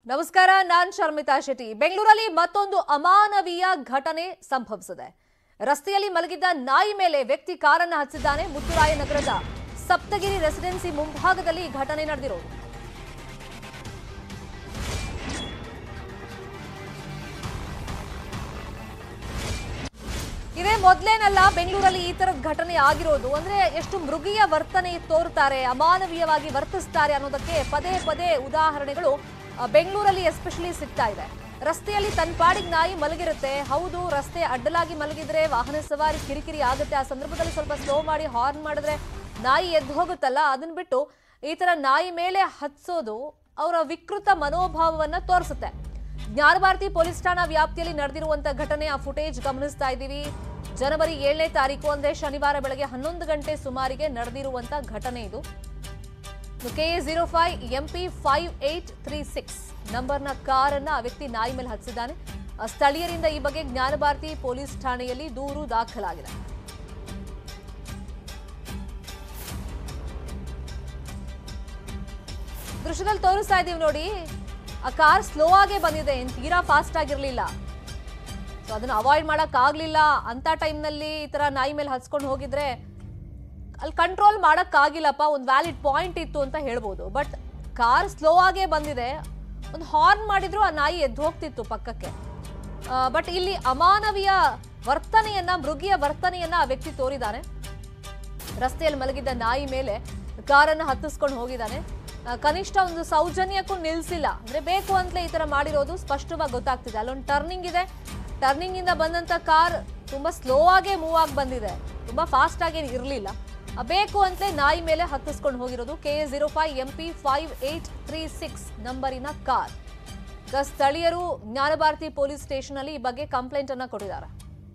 ನಮಸ್ಕಾರ ನಾನ್ ಶರ್ಮಿತಾ ಶೆಟ್ಟಿ ಬೆಂಗಳೂರಲ್ಲಿ ಮತ್ತೊಂದು ಅಮಾನವೀಯ ಘಟನೆ ಸಂಭವಿಸಿದೆ ರಸ್ತೆಯಲ್ಲಿ ಮಲಗಿದ್ದ ನಾಯಿ ಮೇಲೆ ವ್ಯಕ್ತಿ ಕಾರನ್ನ ಹಚ್ಚಿದ್ದಾನೆ ಮುತ್ತುರಾಯ ನಗರದ ಸಪ್ತಗಿರಿ ರೆಸಿಡೆನ್ಸಿ ಮುಂಭಾಗದಲ್ಲಿ ಈ ಘಟನೆ ನಡೆದಿರೋದು ಇದೇ ಮೊದಲೇನಲ್ಲ ಬೆಂಗಳೂರಲ್ಲಿ ಈ ತರದ ಘಟನೆ ಆಗಿರೋದು ಅಂದ್ರೆ ಎಷ್ಟು ಮೃಗೀಯ ವರ್ತನೆ ತೋರುತ್ತಾರೆ ಅಮಾನವೀಯವಾಗಿ ವರ್ತಿಸ್ತಾರೆ ಅನ್ನೋದಕ್ಕೆ ಪದೇ ಪದೇ ಉದಾಹರಣೆಗಳು ಆ, ಬೆಂಗಳೂರಲ್ಲಿ ಎಸ್ಪೆಷಲಿ ಸಿಗ್ತಾ ಇದೆ ರಸ್ತೆಯಲ್ಲಿ ತನ್ನ ಪಾಡಿಗೆ ನಾಯಿ ಮಲಗಿರುತ್ತೆ ಹೌದು ರಸ್ತೆ ಅಡ್ಡಲಾಗಿ ಮಲಗಿದ್ರೆ ವಾಹನ ಸವಾರಿ ಕಿರಿಕಿರಿ ಆಗುತ್ತೆ ಆ ಸಂದರ್ಭದಲ್ಲಿ ಸ್ವಲ್ಪ ಸ್ಲೋ ಮಾಡಿ ಹಾರ್ನ್ ಮಾಡಿದ್ರೆ ನಾಯಿ ಎದ್ದು ಹೋಗುತ್ತಲ್ಲ ಅದನ್ನ ಬಿಟ್ಟು ಈ ತರ ನಾಯಿ ಮೇಲೆ ಹತ್ಸೋದು ಅವರ ವಿಕೃತ ಮನೋಭಾವವನ್ನ ತೋರಿಸುತ್ತೆ ಜ್ಞಾನಭಾರತಿ ಪೊಲೀಸ್ ಠಾಣಾ ವ್ಯಾಪ್ತಿಯಲ್ಲಿ ನಡೆದಿರುವಂತ ಘಟನೆ ಆ ಫುಟೇಜ್ ಗಮನಿಸ್ತಾ ಇದ್ದೀವಿ ಜನವರಿ ಏಳನೇ ತಾರೀಕು ಅಂದ್ರೆ ಶನಿವಾರ ಬೆಳಗ್ಗೆ ಹನ್ನೊಂದು ಗಂಟೆ ಸುಮಾರಿಗೆ ನಡೆದಿರುವಂತ ಘಟನೆ ಇದು K A zero five M P five eight three six ನಂಬರ್ನ ಕಾರನ್ನ ಆ ವ್ಯಕ್ತಿ ನಾಯಿ ಮೇಲೆ ಹಚ್ಚಿದ್ದಾನೆ ಆ ಸ್ಥಳೀಯರಿಂದ ಈ ಬಗ್ಗೆ ಜ್ಞಾನಭಾರತಿ ಪೊಲೀಸ್ ಠಾಣೆಯಲ್ಲಿ ದೂರು ದಾಖಲಾಗಿದೆ ದೃಶ್ಯದಲ್ಲಿ ತೋರಿಸ್ತಾ ಇದೀವಿ ನೋಡಿ ಆ ಕಾರ್ ಸ್ಲೋ ಆಗೇ ಬಂದಿದೆ ಏನ್ ತೀರಾ ಫಾಸ್ಟ್ ಆಗಿರ್ಲಿಲ್ಲ ಸೊ ಅದನ್ನ ಅವಾಯ್ಡ್ ಮಾಡಕ್ ಆಗ್ಲಿಲ್ಲ ಅಂತ ಟೈಮ್ನಲ್ಲಿ ಈ ತರ ನಾಯಿ ಮೇಲೆ ಹಚ್ಕೊಂಡು ಹೋಗಿದ್ರೆ ಅಲ್ಲಿ ಕಂಟ್ರೋಲ್ ಮಾಡಕ್ ಆಗಿಲ್ಲಪ್ಪ ಒಂದು ವ್ಯಾಲಿಡ್ ಪಾಯಿಂಟ್ ಇತ್ತು ಅಂತ ಹೇಳ್ಬೋದು ಬಟ್ ಕಾರ್ ಸ್ಲೋ ಆಗೇ ಬಂದಿದೆ ಒಂದು ಹಾರ್ನ್ ಮಾಡಿದ್ರು ಆ ನಾಯಿ ಎದ್ದು ಹೋಗ್ತಿತ್ತು ಪಕ್ಕಕ್ಕೆ ಬಟ್ ಇಲ್ಲಿ ಅಮಾನವೀಯ ವರ್ತನೆಯನ್ನ ಮೃಗೀಯ ವರ್ತನೆಯನ್ನ ಆ ವ್ಯಕ್ತಿ ತೋರಿದ್ದಾನೆ ರಸ್ತೆಯಲ್ಲಿ ಮಲಗಿದ್ದ ನಾಯಿ ಮೇಲೆ ಕಾರನ್ನು ಹತ್ತಿಸ್ಕೊಂಡು ಹೋಗಿದ್ದಾನೆ ಆ, ಕನಿಷ್ಠ ಒಂದು ಸೌಜನ್ಯಕ್ಕೂ ನಿಲ್ಸಿಲ್ಲ ಅಂದ್ರೆ ಬೇಕು ಅಂತಲೇ ಈ ತರ ಮಾಡಿರೋದು ಸ್ಪಷ್ಟವಾಗಿ ಗೊತ್ತಾಗ್ತಿದೆ ಅಲ್ಲೊಂದು ಟರ್ನಿಂಗ್ ಇದೆ ಟರ್ನಿಂಗ್ ಇಂದ ಬಂದಂತ ಕಾರ್ ತುಂಬಾ ಸ್ಲೋ ಆಗೇ ಮೂವ್ ಆಗಿ ಬಂದಿದೆ ತುಂಬಾ ಫಾಸ್ಟ್ ಆಗಿ ಇರಲಿಲ್ಲ ಬೇಕು ಅಂತಲೇ ನಾಯಿ ಮೇಲೆ ಹತ್ತಿಸ್ಕೊಂಡು ಹೋಗಿರೋದು K A zero five M P five eight three six ನಂಬರಿನ ಕಾರ್ ಈಗ ಸ್ಥಳೀಯರು ಜ್ಞಾನಭಾರತಿ ಪೊಲೀಸ್ ಸ್ಟೇಷನ್ ಅಲ್ಲಿ ಈ ಬಗ್ಗೆ ಕಂಪ್ಲೇಂಟ್ ಅನ್ನ ಕೊಟ್ಟಿದ್ದಾರೆ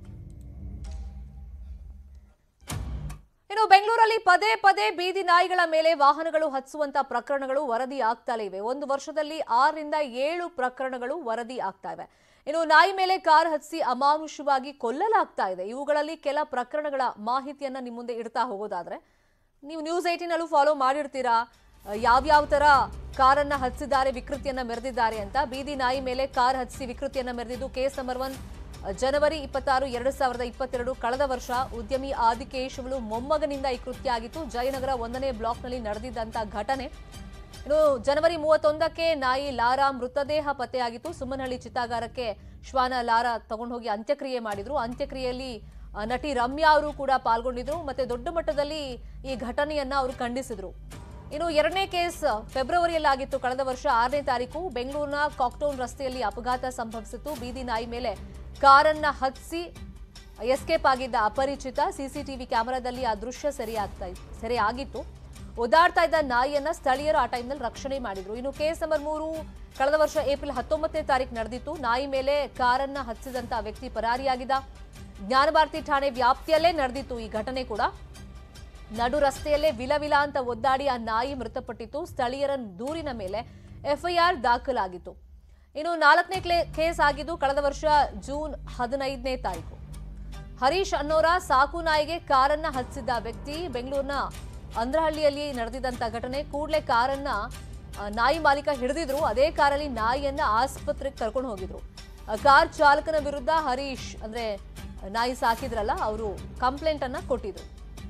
ಇನ್ನು ಬೆಂಗಳೂರಲ್ಲಿ ಪದೇ ಪದೇ ಬೀದಿ ನಾಯಿಗಳ ಮೇಲೆ ವಾಹನಗಳು ಹಚ್ಚುವಂತ ಪ್ರಕರಣಗಳು ವರದಿ ಆಗ್ತಲೇ ಇವೆ ಒಂದು ವರ್ಷದಲ್ಲಿ ಆರರಿಂದ ಏಳು ಪ್ರಕರಣಗಳು ವರದಿ ಆಗ್ತಾ ಇವೆ ಇನ್ನು ನಾಯಿ ಮೇಲೆ ಕಾರ್ ಹಚ್ಚಿ ಅಮಾನುಷವಾಗಿ ಕೊಲ್ಲಲಾಗ್ತಾ ಇದೆ ಇವುಗಳಲ್ಲಿ ಕೆಲ ಪ್ರಕರಣಗಳ ಮಾಹಿತಿಯನ್ನ ನಿಮ್ಮ ಮುಂದೆ ಇಡ್ತಾ ಹೋಗೋದಾದ್ರೆ ನೀವು ನ್ಯೂಸ್ ಏಟೀನಲ್ಲೂ ಫಾಲೋ ಮಾಡಿರ್ತೀರಾ ಅಹ್, ಯಾವ್ಯಾವ ತರ ಕಾರನ್ನ ಹಚ್ಚಿದ್ದಾರೆ ವಿಕೃತಿಯನ್ನ ಮೆರೆದಿದ್ದಾರೆ ಅಂತ ಬೀದಿ ನಾಯಿ ಮೇಲೆ ಕಾರ್ ಹಚ್ಚಿ ವಿಕೃತಿಯನ್ನ ಮೆರೆದಿದ್ದು ಕೇಸ್ ನಂಬರ್ ಒನ್ ಜನವರಿ ಇಪ್ಪತ್ತಾರು ಎರಡು ಸಾವಿರದ ಇಪ್ಪತ್ತೆರಡು ಕಳೆದ ವರ್ಷ ಉದ್ಯಮಿ ಆದಿಕೇಶವಲು ಮೊಮ್ಮಗನಿಂದ ಈ ಕೃತ್ಯ ಆಗಿತ್ತು ಜಯನಗರ ಒಂದನೇ ಬ್ಲಾಕ್ನಲ್ಲಿ ನಡೆದಿದ್ದಂತ ಘಟನೆ ಇನ್ನು ಜನವರಿ ಮೂವತ್ತೊಂದಕ್ಕೆ ನಾಯಿ ಲಾರಾ ಮೃತದೇಹ ಪತ್ತೆಯಾಗಿತ್ತು ಸುಮ್ಮನಹಳ್ಳಿ ಚಿತಾಗಾರಕ್ಕೆ ಶ್ವಾನ ಲಾರಾ ತಗೊಂಡು ಹೋಗಿ ಅಂತ್ಯಕ್ರಿಯೆ ಮಾಡಿದ್ರು ಅಂತ್ಯಕ್ರಿಯೆಯಲ್ಲಿ ಆ, ನಟಿ ರಮ್ಯಾ ಅವರು ಕೂಡ ಪಾಲ್ಗೊಂಡಿದ್ರು ಮತ್ತೆ ದೊಡ್ಡ ಮಟ್ಟದಲ್ಲಿ ಈ ಘಟನೆಯನ್ನ ಅವರು ಖಂಡಿಸಿದ್ರು ಇನ್ನು ಎರಡನೇ ಕೇಸ್ ಫೆಬ್ರವರಿಯಲ್ಲಿ ಆಗಿತ್ತು ಕಳೆದ ವರ್ಷ ಆರನೇ ತಾರೀಕು ಬೆಂಗಳೂರಿನ ಕಾಕ್ಟೌನ್ ರಸ್ತೆಯಲ್ಲಿ ಅಪಘಾತ ಸಂಭವಿಸಿತ್ತು ಬೀದಿ ನಾಯಿ ಮೇಲೆ ಕಾರನ್ನ ಹತ್ಸಿ ಎಸ್ಕೇಪ್ ಆಗಿದ್ದ ಅಪರಿಚಿತ ಸಿಸಿಟಿವಿ ಕ್ಯಾಮೆರಾದಲ್ಲಿ ಆ ದೃಶ್ಯ ಸೆರೆಯಾಗ್ತಾ ಸೆರೆ ಆಗಿತ್ತು ಓದಾಡ್ತಾ ಇದ್ದ ನಾಯಿಯನ್ನ ಸ್ಥಳೀಯರು ಆ ಟೈಮ್ನಲ್ಲಿ ರಕ್ಷಣೆ ಮಾಡಿದ್ರು ಇನ್ನು ಕೇಸ್ ನಂಬರ್ ಮೂರು ಕಳೆದ ವರ್ಷ ಏಪ್ರಿಲ್ ಹತ್ತೊಂಬತ್ತನೇ ತಾರೀಕು ನಡೆದಿತ್ತು ನಾಯಿ ಮೇಲೆ ಕಾರನ್ನ ಹಚ್ಚಿದಂತ ವ್ಯಕ್ತಿ ಪರಾರಿಯಾಗಿದ್ದ ಜ್ಞಾನಭಾರತಿ ಠಾಣೆ ವ್ಯಾಪ್ತಿಯಲ್ಲೇ ನಡೆದಿತ್ತು ಈ ಘಟನೆ ಕೂಡ ನಡು ರಸ್ತೆಯಲ್ಲೇ ವಿಲವಿಲ ಅಂತ ಒದ್ದಾಡಿ ಆ ನಾಯಿ ಮೃತಪಟ್ಟಿತ್ತು ಸ್ಥಳೀಯರ ದೂರಿನ ಮೇಲೆ ಎಫ್ಐಆರ್ ದಾಖಲಾಗಿತ್ತು ಇನ್ನು ನಾಲ್ಕನೇ ಕ್ಲೇ- ಕೇಸ್ ಆಗಿದ್ದು ಕಳೆದ ವರ್ಷ ಜೂನ್ ಹದಿನೈದನೇ ತಾರೀಕು ಹರೀಶ್ ಅನ್ನೋರ ಸಾಕು ನಾಯಿಗೆ ಕಾರನ್ನ ಹಚ್ಚಿದ್ದ ವ್ಯಕ್ತಿ ಬೆಂಗಳೂರಿನ ಅಂದ್ರಹಳ್ಳಿಯಲ್ಲಿ ನಡೆದಿದ್ದಂತ ಘಟನೆ ಕೂಡಲೇ ಕಾರನ್ನ ಆ, ನಾಯಿ ಮಾಲೀಕ ಹಿಡಿದಿದ್ರು ಅದೇ ಕಾರಲ್ಲಿ ನಾಯಿಯನ್ನ ಆಸ್ಪತ್ರೆಗೆ ಕರ್ಕೊಂಡು ಹೋಗಿದ್ರು ಆ, ಕಾರ್ ಚಾಲಕನ ವಿರುದ್ಧ ಹರೀಶ್ ಅಂದ್ರೆ ನಾಯಿ ಸಾಕಿದ್ರಲ್ಲ ಅವರು ಕಂಪ್ಲೇಂಟ್ ಅನ್ನ ಕೊಟ್ಟಿದ್ರು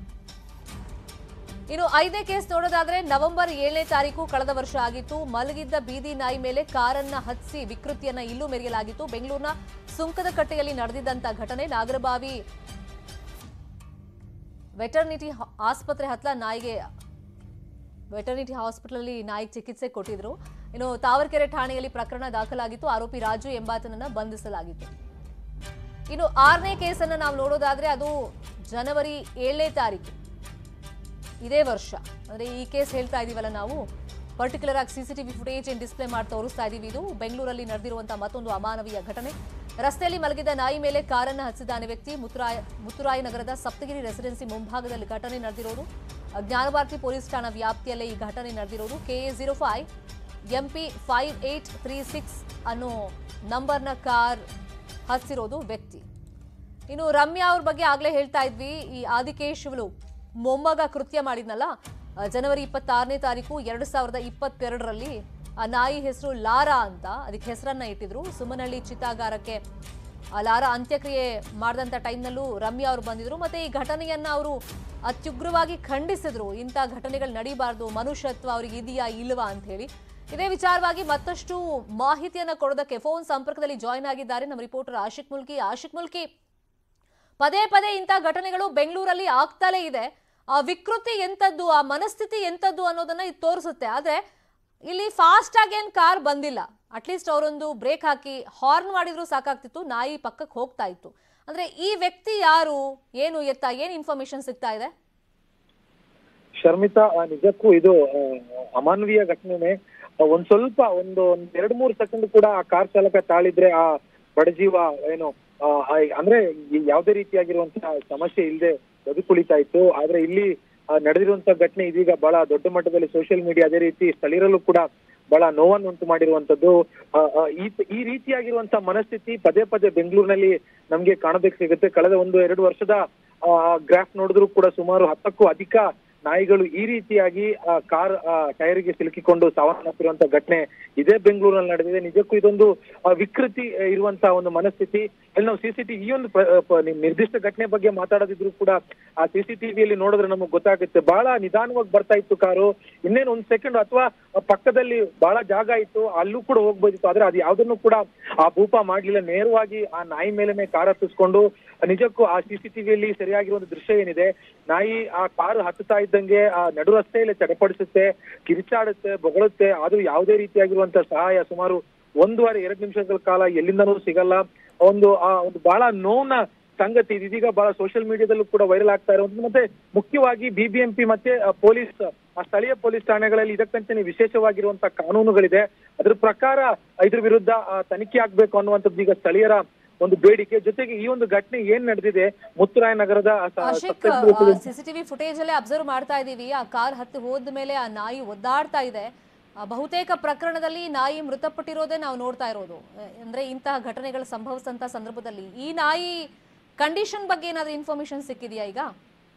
ಇನ್ನು ಐದನೇ ಕೇಸ್ ನೋಡೋದಾದ್ರೆ ನವೆಂಬರ್ ಏಳನೇ ತಾರೀಕು ಕಳೆದ ವರ್ಷ ಆಗಿತ್ತು ಮಲಗಿದ್ದ ಬೀದಿ ನಾಯಿ ಮೇಲೆ ಕಾರನ್ನ ಹಚ್ಚಿ ವಿಕೃತಿಯನ್ನ ಇಲ್ಲೂ ಮೆರೆಯಲಾಗಿತ್ತು ಬೆಂಗಳೂರಿನ ಸುಂಕದ ಕಟ್ಟೆಯಲ್ಲಿ ನಡೆದಿದ್ದಂತ ಘಟನೆ ನಾಗರಬಾವಿ ವೆಟರ್ನಿಟಿ ಹಾ- ಆಸ್ಪತ್ರೆ ಹತ್ಲ ನಾಯಿಗೆ ವೆಟರ್ನಿಟಿ ಹಾಸ್ಪಿಟಲ್ ನಾಯಿಗೆ ಚಿಕಿತ್ಸೆ ಕೊಟ್ಟಿದ್ರು ಇನ್ನು ತಾವರೆಕೆರೆ ಠಾಣೆಯಲ್ಲಿ ಪ್ರಕರಣ ದಾಖಲಾಗಿತ್ತು ಆರೋಪಿ ರಾಜು ಎಂಬಾತನನ್ನ ಬಂಧಿಸಲಾಗಿತ್ತು ಇನ್ನು ಆರನೇ ಕೇಸನ್ನ ನಾವು ನೋಡೋದಾದ್ರೆ ಅದು ಜನವರಿ ಏಳನೇ ತಾರೀಕು ಇದೇ ವರ್ಷ ಅಂದ್ರೆ ಈ ಕೇಸ್ ಹೇಳ್ತಾ ಇದೀವಲ್ಲ ನಾವು ಪರ್ಟಿಕ್ಯುಲರ್ ಆಗಿ ಸಿಸಿಟಿವಿ ಫುಟೇಜ್ ಏನ್ ಡಿಸ್ಪ್ಲೇ ಮಾಡಿ ತೋರಿಸ್ತಾ ಇದೀವಿ ಇದು ಬೆಂಗಳೂರಲ್ಲಿ ನಡೆದಿರುವಂತಹ ಮತ್ತೊಂದು ಅಮಾನವೀಯ ಘಟನೆ ರಸ್ತೆಯಲ್ಲಿ ಮಲಗಿದ್ದ ನಾಯಿ ಮೇಲೆ ಕಾರನ್ನ ಹಚ್ಚಿದ್ದಾನೆ ವ್ಯಕ್ತಿ ಮುತ್ತುರಾಯ ಮುತ್ತುರಾಯ ನಗರದ ಸಪ್ತಗಿರಿ ರೆಸಿಡೆನ್ಸಿ ಮುಂಭಾಗದಲ್ಲಿ ಘಟನೆ ನಡೆದಿರೋದು ಜ್ಞಾನಭಾರತಿ ಪೊಲೀಸ್ ಠಾಣಾ ವ್ಯಾಪ್ತಿಯಲ್ಲೇ ಈ ಘಟನೆ ನಡೆದಿರೋದು K A zero five M P five eight three six ಅನ್ನೋ ನಂಬರ್ನ ಕಾರ್ ಹಚ್ಚಿರೋದು ವ್ಯಕ್ತಿ ಇನ್ನು ರಮ್ಯಾ ಅವ್ರ ಬಗ್ಗೆ ಆಗ್ಲೇ ಹೇಳ್ತಾ ಇದ್ವಿ ಈ ಆದಿಕೇಶವಲು ಮೊಮ್ಮಗ ಕೃತ್ಯ ಮಾಡಿದ್ನಲ್ಲ ಆ, ಜನವರಿ ಇಪ್ಪತ್ತಾರನೇ ತಾರೀಕು ಎರಡು ಸಾವಿರದ ಇಪ್ಪತ್ತೆರಡರಲ್ಲಿ ಆ ನಾಯಿ ಹೆಸರು ಲಾರಾ ಅಂತ ಅದಕ್ಕೆ ಹೆಸರನ್ನ ಇಟ್ಟಿದ್ರು ಸುಮನಹಳ್ಳಿ ಚಿತಾಗಾರಕ್ಕೆ ಆ ಲಾರಾ ಅಂತ್ಯಕ್ರಿಯೆ ಮಾಡಿದಂಥ ಟೈಮ್ನಲ್ಲೂ ರಮ್ಯಾ ಅವರು ಬಂದಿದ್ರು ಮತ್ತೆ ಈ ಘಟನೆಯನ್ನ ಅವರು ಅತ್ಯುಗ್ರವಾಗಿ ಖಂಡಿಸಿದ್ರು ಇಂಥ ಘಟನೆಗಳು ನಡೀಬಾರ್ದು ಮನುಷ್ಯತ್ವ ಅವ್ರಿಗೆ ಇದೆಯಾ ಇಲ್ವಾ ಅಂತ ಹೇಳಿ ಇದೇ ವಿಚಾರವಾಗಿ ಮತ್ತಷ್ಟು ಮಾಹಿತಿಯನ್ನ ಕೊಡೋದಕ್ಕೆ ಫೋನ್ ಸಂಪರ್ಕದಲ್ಲಿ ಜಾಯ್ನ್ ಆಗಿದ್ದಾರೆ ನಮ್ಮ ರಿಪೋರ್ಟರ್ ಆಶಿಕ್ ಮುಲ್ಕಿ ಆಶಿಕ್ ಮುಲ್ಕಿ ಪದೇ ಪದೇ ಇಂಥ ಘಟನೆಗಳು ಬೆಂಗಳೂರಲ್ಲಿ ಆಗ್ತಲೇ ಇದೆ ಆ ವಿಕೃತಿ ಎಂಥದ್ದು ಆ ಮನಸ್ಥಿತಿ ಎಂಥದ್ದು ಅನ್ನೋದನ್ನ ಇದು ತೋರಿಸುತ್ತೆ ಆದ್ರೆ ಇಲ್ಲಿ ಫಾಸ್ಟ್ ಆಗಿ ಏನ್ ಕಾರ್ ಬಂದಿಲ್ಲ ಅಟ್ಲೀಸ್ಟ್ ಅವರೊಂದು ಬ್ರೇಕ್ ಹಾಕಿ ಹಾರ್ನ್ ಮಾಡಿದ್ರು ಸಾಕಾಗ್ತಿತ್ತು ನಾಯಿ ಪಕ್ಕಕ್ಕೆ ಹೋಗ್ತಾ ಇತ್ತು ಅಂದ್ರೆ ಈ ವ್ಯಕ್ತಿ ಯಾರು ಏನು ಎತ್ತ ಏನ್ ಇನ್ಫಾರ್ಮೇಶನ್ ಸಿಗ್ತಾ ಇದೆ ಶರ್ಮಿತಾ ಆ, ನಿಜಕ್ಕೂ ಇದು ಆ, ಅಮಾನವೀಯ ಘಟನೆನೆ ಆ, ಒಂದ್ ಸ್ವಲ್ಪ ಒಂದು ಒಂದ್ ಎರಡ್ ಮೂರ್ ಸೆಕೆಂಡ್ ಕೂಡ ಆ ಕಾರ್ ಚಾಲಕ ತಾಳಿದ್ರೆ ಆ ಬಡಜೀವ ಏನು ಆ, ಆ, ಅಂದ್ರೆ ಈ ಯಾವ್ದೇ ರೀತಿಯಾಗಿರುವಂತಹ ಸಮಸ್ಯೆ ಇಲ್ಲದೆ ಬದುಕುಳಿತಾ ಇತ್ತು ಆದ್ರೆ ಇಲ್ಲಿ ಆ, ನಡೆದಿರುವಂತ ಘಟನೆ ಇದೀಗ ಬಹಳ ದೊಡ್ಡ ಮಟ್ಟದಲ್ಲಿ ಸೋಷಿಯಲ್ ಮೀಡಿಯಾ ಅದೇ ರೀತಿ ಸ್ಥಳೀಯರಲ್ಲೂ ಕೂಡ ಬಹಳ ನೋವನ್ನು ಉಂಟು ಮಾಡಿರುವಂತದ್ದು ಆ, ಆ, ಈ ಈ ರೀತಿಯಾಗಿರುವಂತ ಮನಸ್ಥಿತಿ ಪದೇ ಪದೇ ಬೆಂಗಳೂರಿನಲ್ಲಿ ನಮ್ಗೆ ಕಾಣೋದಕ್ಕೆ ಸಿಗುತ್ತೆ ಕಳೆದ ಒಂದು ಎರಡು ವರ್ಷದ ಗ್ರಾಫ್ ನೋಡಿದ್ರು ಕೂಡ ಸುಮಾರು ಹತ್ತಕ್ಕೂ ಅಧಿಕ ನಾಯಿಗಳು ಈ ರೀತಿಯಾಗಿ ಆ, ಕಾರ್ ಆ, ಟೈರ್ಗೆ ಸಿಲುಕಿಕೊಂಡು ಸಾವನ್ನಪ್ಪಿರುವಂತ ಘಟನೆ ಇದೇ ಬೆಂಗಳೂರಿನಲ್ಲಿ ನಡೆದಿದೆ ನಿಜಕ್ಕೂ ಇದೊಂದು ಆ, ವಿಕೃತಿ ಆ, ಇರುವಂತಹ ಒಂದು ಮನಸ್ಥಿತಿ ಇಲ್ಲಿ ನಾವು ಸಿಸಿಟಿವಿ ಈ ಒಂದು ಪ್ರ- ಪ- ನಿ- ನಿರ್ದಿಷ್ಟ ಘಟನೆ ಬಗ್ಗೆ ಮಾತಾಡೋದಿದ್ರು ಕೂಡ ಆ ಸಿಸಿಟಿವಿಯಲ್ಲಿ ನೋಡಿದ್ರೆ ನಮಗೆ ಗೊತ್ತಾಗುತ್ತೆ ಬಹಳ ನಿಧಾನವಾಗಿ ಬರ್ತಾ ಇತ್ತು ಕಾರು ಇನ್ನೇನು ಒಂದ್ ಸೆಕೆಂಡ್ ಅಥವಾ ಪಕ್ಕದಲ್ಲಿ ಬಹಳ ಜಾಗ ಇತ್ತು ಅಲ್ಲೂ ಕೂಡ ಹೋಗ್ಬೋದಿತ್ತು ಆದ್ರೆ ಅದು ಯಾವ್ದನ್ನು ಕೂಡ ಆ ಭೂಪ ಮಾಡ್ಲಿಲ್ಲ ನೇರವಾಗಿ ಆ ನಾಯಿ ಮೇಲೆನೆ ಕಾರ್ ಹತ್ತಿಸ್ಕೊಂಡು ನಿಜಕ್ಕೂ ಆ ಸಿಸಿಟಿವಿಯಲ್ಲಿ ಸರಿಯಾಗಿರೋ ಒಂದು ದೃಶ್ಯ ಏನಿದೆ ನಾಯಿ ಆ ಕಾರು ಹತ್ತುತ್ತಾ ಇದ್ದಂಗೆ ಆ ನಡು ರಸ್ತೆಯಲ್ಲಿ ಚಡಪಡಿಸುತ್ತೆ ಕಿರಿಚಾಡುತ್ತೆ ಬೊಗಳುತ್ತೆ ಆದ್ರೂ ಯಾವುದೇ ರೀತಿಯಾಗಿರುವಂತ ಸಹಾಯ ಸುಮಾರು ಒಂದೂವರೆ ಎರಡು ನಿಮಿಷಗಳ ಕಾಲ ಎಲ್ಲಿಂದನೂ ಸಿಗಲ್ಲ ಒಂದು ಆ ಒಂದು ಬಹಳ ನೋವಿನ ಸಂಗತಿ ಇದು ಇದೀಗ ಬಹಳ ಸೋಷಿಯಲ್ ಮೀಡಿಯಾದಲ್ಲೂ ಕೂಡ ವೈರಲ್ ಆಗ್ತಾ ಇರುವಂತದ್ದು ಮತ್ತೆ ಮುಖ್ಯವಾಗಿ ಬಿಬಿಎಂಪಿ ಮತ್ತೆ ಆ, ಪೊಲೀಸ್ ಆ ಸ್ಥಳೀಯ ಪೊಲೀಸ್ ಠಾಣೆಗಳಲ್ಲಿ ಇದಕ್ಕಂತಾನೆ ವಿಶೇಷವಾಗಿರುವಂತಹ ಕಾನೂನುಗಳಿದೆ ಅದ್ರ ಪ್ರಕಾರ ಇದ್ರ ವಿರುದ್ಧ ಆ, ತನಿಖೆ ಆಗ್ಬೇಕು ಅನ್ನುವಂಥದ್ದು ಈಗ ಸ್ಥಳೀಯರ ಒಂದು ಬೇಡಿಕೆ ಜೊತೆಗೆ ಈ ಒಂದು ಘಟನೆ ಏನ್ ನಡೆದಿದೆ ಮುತ್ತುರಾಯ ನಗರದ ಆ ಸ- ಆಶಿಕ್ ಸಪ್ತಗಿರಿ ಸಿಸಿಟಿವಿ ಫುಟೇಜ್ ಅಲ್ಲೇ ಅಬ್ಸರ್ವ್ ಮಾಡ್ತಾ ಇದೀವಿ ಆ ಕಾರ್ ಹತ್ತಿ ಹೋದ ಮೇಲೆ ಆ ನಾಯಿ ಒದ್ದಾಡ್ತಾ ಇದೆ ಆ, ಬಹುತೇಕ ಪ್ರಕರಣದಲ್ಲಿ ನಾಯಿ ಮೃತಪಟ್ಟಿರೋದೇ ನಾವು ನೋಡ್ತಾ ಇರೋದು ಅಹ್, ಅಂದ್ರೆ ಇಂತಹ ಘಟನೆಗಳು ಸಂಭವಿಸಿದಂತ ಸಂದರ್ಭದಲ್ಲಿ ಈ ನಾಯಿ ಕಂಡೀಷನ್ ಬಗ್ಗೆ ಏನಾದ್ರೂ ಇನ್ಫಾರ್ಮೇಶನ್ ಸಿಕ್ಕಿದೆಯಾ ಈಗ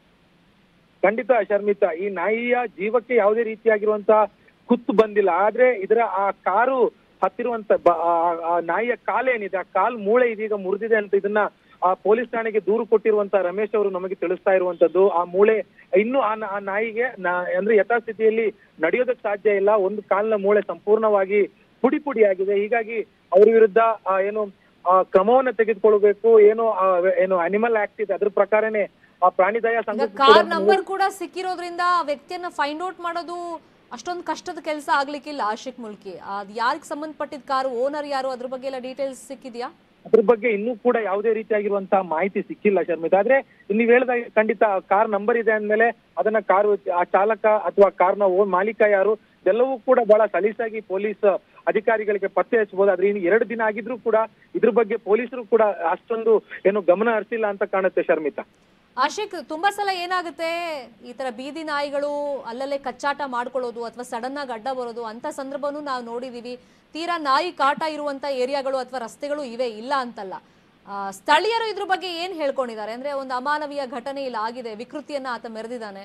ಖಂಡಿತ ಶರ್ಮಿತಾ ಈ ನಾಯಿಯ ಜೀವಕ್ಕೆ ಯಾವುದೇ ರೀತಿಯಾಗಿರುವಂತ ಕುತ್ತು ಬಂದಿಲ್ಲ ಆದ್ರೆ ಇದರ ಆ ಕಾರು ಹತ್ತಿರುವಂತ ಬ- ಆ- ಆ ನಾಯಿಯ ಕಾಲೇನಿದೆ ಆ ಕಾಲ್ ಮೂಳೆ ಇದೀಗ ಮುರಿದಿದೆ ಅಂತ ಇದನ್ನ ಆ ಪೊಲೀಸ್ ಠಾಣೆಗೆ ದೂರು ಕೊಟ್ಟಿರುವಂತ ರಮೇಶ್ ಅವರು ನಮಗೆ ತಿಳಿಸ್ತಾ ಇರುವಂತದ್ದು ಆ ಮೂಳೆ ಇನ್ನು ಆ ನ- ಆ ನಾಯಿಗೆ ನಾ- ಅಂದ್ರೆ ಯಥಾಸ್ಥಿತಿಯಲ್ಲಿ ನಡೆಯೋದಕ್ಕೆ ಸಾಧ್ಯ ಇಲ್ಲ ಒಂದು ಕಾಲಿನ ಮೂಳೆ ಸಂಪೂರ್ಣವಾಗಿ ಪುಡಿ ಪುಡಿ ಆಗಿದೆ ಹೀಗಾಗಿ ಅವ್ರ ವಿರುದ್ಧ ಆ, ಏನು ಆ, ಕ್ರಮವನ್ನ ತೆಗೆದುಕೊಳ್ಬೇಕು ಏನು ಆ, ಏನು ಅನಿಮಲ್ ಆಕ್ಟ್ ಇದೆ ಅದ್ರ ಪ್ರಕಾರನೇ ಆ ಪ್ರಾಣಿ ದಯಾ ಈಗ ಸಂಘ ಕಾರ್ ನಂಬರ್ ಕೂಡ ಸಿಕ್ಕಿರೋದ್ರಿಂದ ಆ ವ್ಯಕ್ತಿಯನ್ನ ಫೈಂಡ್ ಔಟ್ ಮಾಡೋದು ಅಷ್ಟೊಂದು ಕಷ್ಟದ ಕೆಲಸ ಆಗ್ಲಿಕ್ಕಿಲ್ಲ ಆಶಿಕ್ ಮುಲ್ಕಿ ಅದ್ ಯಾರಿಗೆ ಸಂಬಂಧಪಟ್ಟಿದ ಕಾರು ಓನರ್ ಯಾರು ಅದ್ರ ಬಗ್ಗೆ ಎಲ್ಲ ಡೀಟೇಲ್ಸ್ ಸಿಕ್ಕಿದ್ಯಾ ಅದ್ರ ಬಗ್ಗೆ ಇನ್ನೂ ಕೂಡ ಯಾವುದೇ ರೀತಿಯಾಗಿರುವಂತಹ ಮಾಹಿತಿ ಸಿಕ್ಕಿಲ್ಲ ಶರ್ಮಿತಾ ಆದ್ರೆ ನೀವ್ ಹೇಳಿದಾಗ ಖಂಡಿತ ಕಾರ್ ನಂಬರ್ ಇದೆ ಅಂದ್ಮೇಲೆ ಅದನ್ನ ಕಾರು ಆ ಚಾಲಕ ಅಥವಾ ಕಾರ್ನ ಓನ್ ಮಾಲೀಕ ಯಾರು ಇದೆಲ್ಲವೂ ಕೂಡ ಬಹಳ ಸಲೀಸಾಗಿ ಪೊಲೀಸ್ ಅಧಿಕಾರಿಗಳಿಗೆ ಪತ್ತೆ ಹಚ್ಚಬಹುದು ಆದ್ರೆ ಇನ್ನು ಎರಡು ದಿನ ಆಗಿದ್ರು ಕೂಡ ಇದ್ರ ಬಗ್ಗೆ ಪೊಲೀಸರು ಕೂಡ ಅಷ್ಟೊಂದು ಏನು ಗಮನ ಹರಿಸಿಲ್ಲ ಅಂತ ಕಾಣುತ್ತೆ ಶರ್ಮಿತಾ ಆಶಿಕ್ ತುಂಬಾ ಸಲ ಏನಾಗುತ್ತೆ ಈ ತರ ಬೀದಿ ನಾಯಿಗಳು ಅಲ್ಲಲ್ಲೇ ಕಚ್ಚಾಟ ಮಾಡ್ಕೊಳ್ಳೋದು ಅಥವಾ ಸಡನ್ ಆಗಿ ಅಡ್ಡ ಬರೋದು ಅಂತ ಸಂದರ್ಭನೂ ನಾವು ನೋಡಿದೀವಿ ತೀರಾ ನಾಯಿ ಕಾಟ ಇರುವಂತ ಏರಿಯಾಗಳು ಅಥವಾ ರಸ್ತೆಗಳು ಇವೆ ಇಲ್ಲ ಅಂತಲ್ಲ ಆ, ಸ್ಥಳೀಯರು ಇದ್ರ ಬಗ್ಗೆ ಏನ್ ಹೇಳ್ಕೊಂಡಿದ್ದಾರೆ ಅಂದ್ರೆ ಒಂದು ಅಮಾನವೀಯ ಘಟನೆ ಇಲ್ಲಿ ಆಗಿದೆ ವಿಕೃತಿಯನ್ನ ಆತ ಮೆರೆದಿದ್ದಾನೆ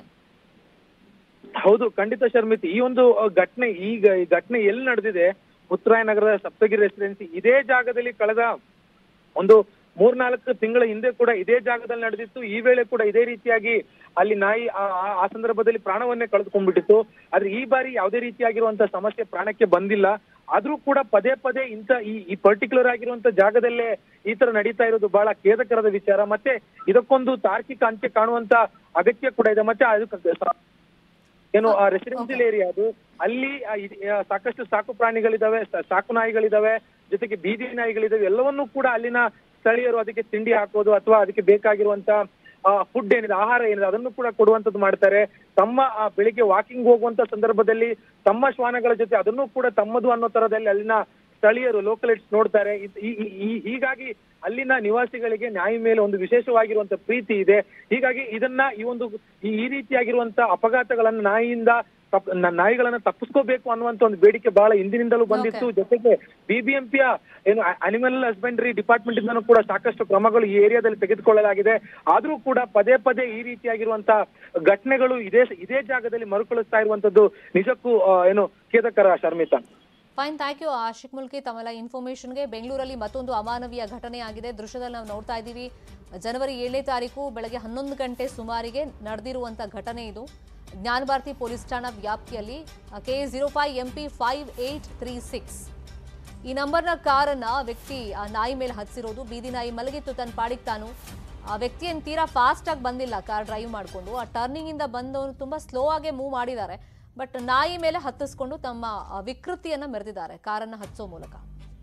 ಹೌದು ಖಂಡಿತ ಶರ್ಮಿತಿ ಈ ಒಂದು ಅ, ಘಟನೆ ಈಗ ಈ ಘಟನೆ ಎಲ್ಲಿ ನಡೆದಿದೆ ಉತ್ತರಾಯ ನಗರದ ಸಪ್ತಗಿರಿ ರೆಸಿಡೆನ್ಸಿ ಇದೇ ಜಾಗದಲ್ಲಿ ಕಳೆದ ಒಂದು ಮೂರ್ನಾಲ್ಕು ತಿಂಗಳ ಹಿಂದೆ ಕೂಡ ಇದೇ ಜಾಗದಲ್ಲಿ ನಡೆದಿತ್ತು ಈ ವೇಳೆ ಕೂಡ ಇದೇ ರೀತಿಯಾಗಿ ಅಲ್ಲಿ ನಾಯಿ ಆ- ಆ- ಆ ಸಂದರ್ಭದಲ್ಲಿ ಪ್ರಾಣವನ್ನೇ ಕಳೆದುಕೊಂಡ್ಬಿಟ್ಟಿತ್ತು ಆದ್ರೆ ಈ ಬಾರಿ ಯಾವುದೇ ರೀತಿಯಾಗಿರುವಂತ ಸಮಸ್ಯೆ ಪ್ರಾಣಕ್ಕೆ ಬಂದಿಲ್ಲ ಆದ್ರೂ ಕೂಡ ಪದೇ ಪದೇ ಇಂಥ ಈ ಈ ಪರ್ಟಿಕ್ಯುಲರ್ ಆಗಿರುವಂತ ಜಾಗದಲ್ಲೇ ಈ ತರ ನಡೀತಾ ಇರೋದು ಬಹಳ ಖೇದಕರದ ವಿಚಾರ ಮತ್ತೆ ಇದಕ್ಕೊಂದು ತಾರ್ಕಿಕ ಅಂತ್ಯ ಕಾಣುವಂತ ಅಗತ್ಯ ಕೂಡ ಇದೆ ಮತ್ತೆ ಅದಕ್ಕೆ ಏನು ರೆಸಿಡೆನ್ಸಿಯಲ್ ಏರಿಯಾ ಅದು ಅಲ್ಲಿ ಆ, ಇದ್- ಆ, ಸಾಕಷ್ಟು ಸಾಕು ಪ್ರಾಣಿಗಳಿದಾವೆ ಸ- ಸಾಕು ನಾಯಿಗಳಿದಾವೆ ಜೊತೆಗೆ ಬೀದಿ ನಾಯಿಗಳಿದಾವೆ ಎಲ್ಲವನ್ನೂ ಕೂಡ ಅಲ್ಲಿನ ಸ್ಥಳೀಯರು ಅದಕ್ಕೆ ತಿಂಡಿ ಹಾಕೋದು ಅಥವಾ ಅದಕ್ಕೆ ಬೇಕಾಗಿರುವಂತ ಫುಡ್ ಏನಿದೆ ಆಹಾರ ಏನಿದೆ ಅದನ್ನು ಕೂಡ ಕೊಡುವಂತದ್ದು ಮಾಡ್ತಾರೆ ತಮ್ಮ ಆ, ಬೆಳಿಗ್ಗೆ ವಾಕಿಂಗ್ ಹೋಗುವಂತ ಸಂದರ್ಭದಲ್ಲಿ ತಮ್ಮ ಶ್ವಾನಗಳ ಜೊತೆ ಅದನ್ನು ಕೂಡ ತಮ್ಮದು ಅನ್ನೋ ತರದಲ್ಲಿ ಅಲ್ಲಿನ ಸ್ಥಳೀಯರು ಲೋಕಲಿಟ್ಸ್ ನೋಡ್ತಾರೆ ಇದ್- ಈ- ಈ- ಈ- ಹೀಗಾಗಿ ಅಲ್ಲಿನ ನಿವಾಸಿಗಳಿಗೆ ನ್ಯಾಯ ಮೇಲೆ ಒಂದು ವಿಶೇಷವಾಗಿರುವಂತ ಪ್ರೀತಿ ಇದೆ ಹೀಗಾಗಿ ಇದನ್ನ ಈ ಒಂದು ಈ ಈ ರೀತಿಯಾಗಿರುವಂತ ಅಪಘಾತಗಳನ್ನ ನಾಯಿಯಿಂದ ತಪ್- ನ- ನಾಯಿಗಳನ್ನ ತಪ್ಪಿಸ್ಕೋಬೇಕು ಅನ್ನುವಂತ ಒಂದು ಬೇಡಿಕೆ ಬಹಳ ಹಿಂದಿನಿಂದಲೂ ಬಂದಿತ್ತು ಜೊತೆಗೆ ಬಿಬಿಎಂಪಿಯ ಏನು ಅನಿಮಲ್ ಹಸ್ಬೆಂಡ್ರಿ ಡಿಪಾರ್ಟ್ಮೆಂಟ್ ಇಂದನೂ ಕೂಡ ಸಾಕಷ್ಟು ಕ್ರಮಗಳು ಈ ಏರಿಯಾದಲ್ಲಿ ತೆಗೆದುಕೊಳ್ಳಲಾಗಿದೆ ಆದ್ರೂ ಕೂಡ ಪದೇ ಪದೇ ಈ ರೀತಿಯಾಗಿರುವಂತ ಘಟನೆಗಳು ಇದೇ ಇದೇ ಜಾಗದಲ್ಲಿ ಮರುಕಳಿಸ್ತಾ ಇರುವಂತದ್ದು ನಿಜಕ್ಕೂ ಆ, ಏನು ಖೇದಕರ Sharmitha fine thank you Ashik Mulki ತಮ್ಮೆಲ್ಲ ಇನ್ಫಾರ್ಮೇಷನ್ಗೆ ಬೆಂಗಳೂರಲ್ಲಿ ಮತ್ತೊಂದು ಅಮಾನವೀಯ ಘಟನೆ ಆಗಿದೆ ದೃಶ್ಯದಲ್ಲಿ ನಾವು ನೋಡ್ತಾ ಇದ್ದೀವಿ ಜನವರಿ ಏಳನೇ ತಾರೀಕು ಬೆಳಗ್ಗೆ ಹನ್ನೊಂದು ಗಂಟೆ ಸುಮಾರಿಗೆ ನಡೆದಿರುವಂಥ ಘಟನೆ ಇದು ಜ್ಞಾನ ಭಾರತಿ ಪೊಲೀಸ್ ಠಾಣಾ ವ್ಯಾಪ್ತಿಯಲ್ಲಿ K zero five M P five eight three six ಈ ನಂಬರ್ನ ಕಾರನ್ನ ವ್ಯಕ್ತಿ ಆ ನಾಯಿ ಮೇಲೆ ಹತ್ತಿರೋದು ಬೀದಿ ನಾಯಿ ಮಲಗಿತ್ತು ತನ್ನ ಪಾಡಿಗೆ ತಾನು ಆ ವ್ಯಕ್ತಿ ಏನು ತೀರಾ ಫಾಸ್ಟ್ ಆಗಿ ಬಂದಿಲ್ಲ ಕಾರ್ ಡ್ರೈವ್ ಮಾಡಿಕೊಂಡು ಆ ಟರ್ನಿಂಗ್ ಇಂದ ಬಂದವರು ತುಂಬಾ ಸ್ಲೋ ಆಗಿ ಮೂವ್ ಮಾಡಿದ್ದಾರೆ ಬಟ್ ನಾಯಿ ಮೇಲೆ ಹತ್ತಿಸ್ಕೊಂಡು ತಮ್ಮ ಆ, ವಿಕೃತಿಯನ್ನ ಮೆರೆದಿದ್ದಾರೆ ಕಾರನ್ನ ಹತ್ತಿಸೋ ಮೂಲಕ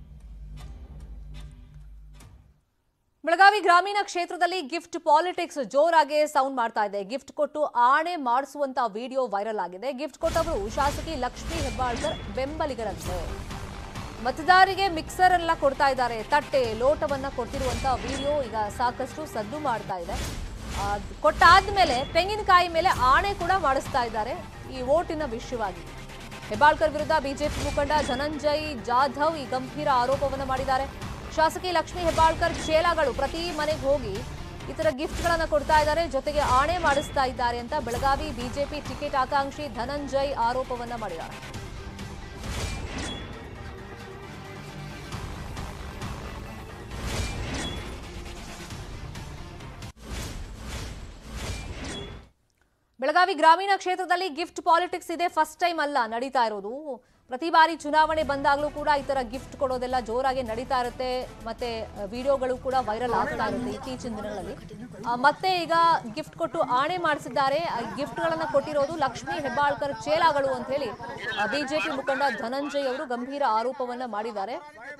ಬೆಳಗಾವಿ ಗ್ರಾಮೀಣ ಕ್ಷೇತ್ರದಲ್ಲಿ ಗಿಫ್ಟ್ ಪಾಲಿಟಿಕ್ಸ್ ಜೋರಾಗಿ ಸೌಂಡ್ ಮಾಡ್ತಾ ಇದೆ ಗಿಫ್ಟ್ ಕೊಟ್ಟು ಆಣೆ ಮಾಡಿಸುವಂತ ವಿಡಿಯೋ ವೈರಲ್ ಆಗಿದೆ ಗಿಫ್ಟ್ ಕೊಟ್ಟವರು ಶಾಸಕಿ ಲಕ್ಷ್ಮೀ ಹೆಬ್ಬಾಳ್ಕರ್ ಬೆಂಬಲಿಗರಂತೆ ಮತದಾರರಿಗೆ ಮಿಕ್ಸರ್ ಎಲ್ಲ ಕೊಡ್ತಾ ಇದ್ದಾರೆ ತಟ್ಟೆ ಲೋಟವನ್ನ ಕೊಡ್ತಿರುವಂತ ವಿಡಿಯೋ ಈಗ ಸಾಕಷ್ಟು ಸದ್ದು ಮಾಡ್ತಾ ಇದೆ ಆ, ಕೊಟ್ಟಾದ್ಮೇಲೆ ತೆಂಗಿನಕಾಯಿ ಮೇಲೆ ಆಣೆ ಕೂಡ ಮಾಡಿಸ್ತಾ ಇದ್ದಾರೆ ಈ ಓಟಿನ ವಿಷಯವಾಗಿ ಹೆಬ್ಬಾಳ್ಕರ್ ವಿರುದ್ಧ ಬಿಜೆಪಿ ಮುಖಂಡ ಧನಂಜಯ್ ಜಾಧವ್ ಈ ಗಂಭೀರ ಆರೋಪವನ್ನು ಮಾಡಿದ್ದಾರೆ ಶಾಸಕಿ ಲಕ್ಷ್ಮೀ ಹೆಬ್ಬಾಳ್ಕರ್ ಚೇಲಾಗಳು ಪ್ರತಿ ಮನೆಗೆ ಹೋಗಿ ಈ ತರ ಗಿಫ್ಟ್ಗಳನ್ನ ಕೊಡ್ತಾ ಇದ್ದಾರೆ ಜೊತೆಗೆ ಆಣೆ ಮಾಡಿಸ್ತಾ ಇದ್ದಾರೆ ಅಂತ ಬೆಳಗಾವಿ ಬಿಜೆಪಿ ಟಿಕೆಟ್ ಆಕಾಂಕ್ಷಿ ಧನಂಜಯ್ ಆರೋಪವನ್ನ ಮಾಡಿದ್ದಾರೆ ಬೆಳಗಾವಿ ಗ್ರಾಮೀಣ ಕ್ಷೇತ್ರದಲ್ಲಿ ಗಿಫ್ಟ್ ಪಾಲಿಟಿಕ್ಸ್ ಇದೆ ಫಸ್ಟ್ ಟೈಮ್ ಅಲ್ಲ ನಡೀತಾ ಇರೋದು ಪ್ರತಿ ಬಾರಿ ಚುನಾವಣೆ ಬಂದಾಗಲೂ ಕೂಡ ಈ ತರ ಗಿಫ್ಟ್ ಕೊಡೋದೆಲ್ಲ ಜೋರಾಗಿ ನಡೀತಾ ಇರುತ್ತೆ ಮತ್ತೆ ಅಹ್, ವಿಡಿಯೋಗಳು ಕೂಡ ವೈರಲ್ ಆಗ್ತಾ ಇರುತ್ತೆ ಇತ್ತೀಚಿನ ದಿನಗಳಲ್ಲಿ ಆ, ಮತ್ತೆ ಈಗ ಗಿಫ್ಟ್ ಕೊಟ್ಟು ಆಣೆ ಮಾಡಿಸಿದ್ದಾರೆ ಗಿಫ್ಟ್ಗಳನ್ನ ಕೊಟ್ಟಿರೋದು ಲಕ್ಷ್ಮೀ ಹೆಬ್ಬಾಳ್ಕರ್ ಚೇಲಾಗಳು ಅಂತ ಹೇಳಿ ಬಿಜೆಪಿ ಮುಖಂಡ ಧನಂಜಯ್ ಅವರು ಗಂಭೀರ ಆರೋಪವನ್ನ ಮಾಡಿದ್ದಾರೆ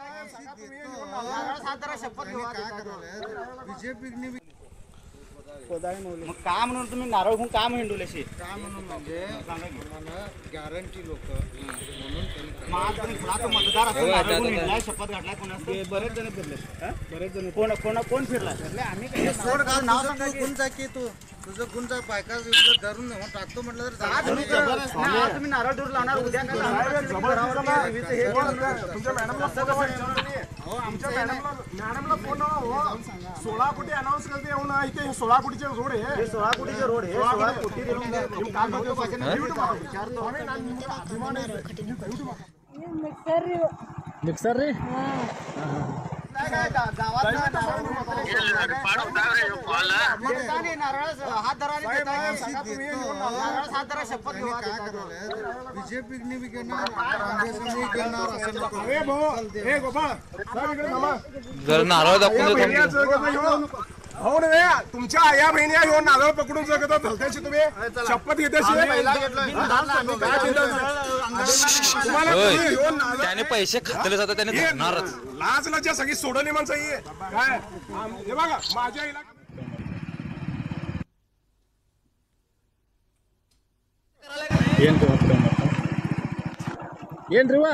मग का म्हणून तुम्ही नारळ घेऊन का हिंडवले अशी का म्हणून म्हणजे मला गॅरंटी लोक म्हणून त्यांनी मग आज तुम्ही खुलाचा मतदार असून नारळ घेऊन हिंडलाय, शपथ घातलाय कोणाचं बरेच जण फिरले बरेच जण कोण कोण कोण फिरलाय आम्ही हे सोड का तुझं तू गुण जा की तू तुझं गुण जा बायका इकडं धरून नेऊन टाकतो म्हटलं तर आज तुम्ही नाही, आज तुम्ही नारळ दूर लावणार उद्या काय लावणार? देवीचं हे तुमच्या मॅडमला फोन हो आमच्या मॅडमला मॅडमला फोन हो सोळा कोटी अनाऊन्स करते येऊन इथे हे सोळा कोटीचे रोड आहे हे सोळा कोटीचे रोड हे सोळा कोटी ನೀವು ಕಾಲ್ ಮಾಡ್ತೀವಿ ಮಿಕ್ಸರ್ ರೀ नारळ हात धरा आणि देताय. नारळ हात धरा शपथ घेऊ काय करायला बीजेपी बी घेणार काँग्रेसने घेणार असं नको ए भाऊ ए गोपाळ साहेब इकडे थांबा जर नारळ दाखवून या देतो बहिणीया जगत ह्यो- हो नव्हे तुमच्या आया बहिणीया ह्यो नारळ पकडून जगत धलत्याशी तुम्ही शपथ घेत्याशी तुम्हाला होय. तुम्ही ह्यो नारळ- त्याने पैसे खातले जातात त्याने हे धरणारच लाज लज्जा सगळी सोडली माणसं ही काय आम- हे बघा माझ्या इला ಏನ್ರಿ ಏನ್ರಿ ಇವ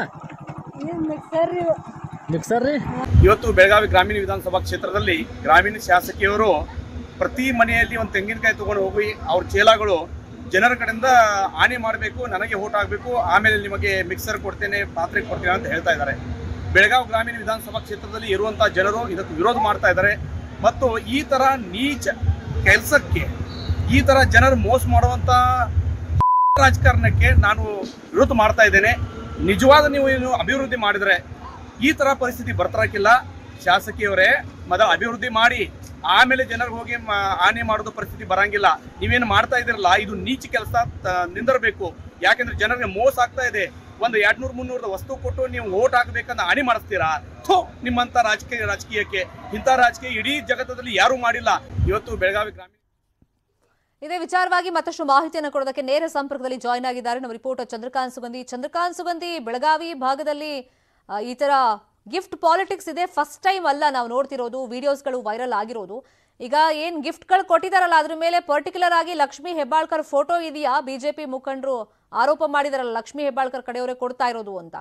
ಮಿಕ್ಸರ್ ರೀ ಇವತ್ತು ಬೆಳಗಾವಿ ಗ್ರಾಮೀಣ ವಿಧಾನಸಭಾ ಕ್ಷೇತ್ರದಲ್ಲಿ ಗ್ರಾಮೀಣ ಶಾಸಕಿಯವರು ಪ್ರತಿ ಮನೆಯಲ್ಲಿ ಒಂದು ತೆಂಗಿನಕಾಯಿ ತಗೊಂಡು ಹೋಗಿ ಅವ್ರ ಚೇಲಾಗಳು ಜನರ ಕಡೆಯಿಂದ ಹಾನಿ ಮಾಡಬೇಕು ನನಗೆ ಓಟ್ ಆಗಬೇಕು ಆಮೇಲೆ ನಿಮಗೆ ಮಿಕ್ಸರ್ ಕೊಡ್ತೇನೆ ಪಾತ್ರೆ ಕೊಡ್ತೇನೆ ಅಂತ ಹೇಳ್ತಾ ಇದ್ದಾರೆ ಬೆಳಗಾವಿ ಗ್ರಾಮೀಣ ವಿಧಾನಸಭಾ ಕ್ಷೇತ್ರದಲ್ಲಿ ಇರುವಂತಹ ಜನರು ಇದಕ್ಕೆ ವಿರೋಧ ಮಾಡ್ತಾ ಇದ್ದಾರೆ ಮತ್ತು ಈ ತರ ನೀಚ ಕೆಲಸಕ್ಕೆ ಈ ತರ ಜನರು ಮೋಸ ಮಾಡುವಂತ ರಾಜಕಾರಣಕ್ಕೆ ನಾನು ವಿರೋಧ ಮಾಡ್ತಾ ಇದ್ದೇನೆ ನಿಜವಾದ ನೀವು ಏನು ಅಭಿವೃದ್ಧಿ ಮಾಡಿದ್ರೆ ಈ ತರ ಪರಿಸ್ಥಿತಿ ಬರ್ತಿರಕ್ಕಿಲ್ಲ ಶಾಸಕಿಯವರೇ ಮೊದಲು ಅಭಿವೃದ್ಧಿ ಮಾಡಿ ಆಮೇಲೆ ಜನರಿಗೆ ಹೋಗಿ ಮ- ಹಾನಿ ಮಾಡೋದು ಪರಿಸ್ಥಿತಿ ಬರಂಗಿಲ್ಲ ನೀವೇನು ಮಾಡ್ತಾ ಇದಿರಲ್ಲ ಇದು ನೀಚ ಕೆಲಸ ನಿಂದಿರಬೇಕು ಯಾಕೆಂದ್ರೆ ಜನರಿಗೆ ಮೋಸ ಆಗ್ತಾ ಇದೆ ಒಂದು ಎರಡ್ನೂರ್ ಮುನ್ನೂರದ ವಸ್ತು ಕೊಟ್ಟು ನೀವು ಓಟ್ ಹಾಕ್ಬೇಕಂತ ಹಾನಿ ಮಾಡಿಸ್ತೀರಾ ಥೋ ನಿಮ್ಮಂತ ರಾಜಕೀಯ ರಾಜಕೀಯಕ್ಕೆ ಇಂಥ ರಾಜಕೀಯ ಇಡೀ ಜಗತ್ತದಲ್ಲಿ ಯಾರೂ ಮಾಡಿಲ್ಲ ಇವತ್ತು ಬೆಳಗಾವಿ ಗ್ರಾಮೀಣ ಇದೇ ವಿಚಾರವಾಗಿ ಮತ್ತಷ್ಟು ಮಾಹಿತಿಯನ್ನು ಕೊಡೋದಕ್ಕೆ ನೇರ ಸಂಪರ್ಕದಲ್ಲಿ ಜಾಯ್ನ್ ಆಗಿದ್ದಾರೆ ನಮ್ಮ ರಿಪೋರ್ಟರ್ ಚಂದ್ರಕಾಂತ್ ಸುಗಂಧಿ ಚಂದ್ರಕಾಂತ್ ಸುಗಂಧಿ ಬೆಳಗಾವಿ ಭಾಗದಲ್ಲಿ ಆ, ಈ ತರ ಗಿಫ್ಟ್ ಪಾಲಿಟಿಕ್ಸ್ ಇದೆ ಫಸ್ಟ್ ಟೈಮ್ ಅಲ್ಲ ನಾವು ನೋಡ್ತಿರೋದು ವಿಡಿಯೋಸ್ಗಳು ವೈರಲ್ ಆಗಿರೋದು ಈಗ ಏನ್ ಗಿಫ್ಟ್ಗಳು ಕೊಟ್ಟಿದಾರಲ್ಲ ಅದ್ರ ಮೇಲೆ ಪರ್ಟಿಕ್ಯುಲರ್ ಆಗಿ ಲಕ್ಷ್ಮೀ ಹೆಬ್ಬಾಳ್ಕರ್ ಫೋಟೋ ಇದೆಯಾ ಬಿಜೆಪಿ ಮುಖಂಡರು ಆರೋಪ ಮಾಡಿದಾರಲ್ಲ ಲಕ್ಷ್ಮೀ ಹೆಬ್ಬಾಳ್ಕರ್ ಕಡೆಯವರೇ ಕೊಡ್ತಾ ಇರೋದು ಅಂತ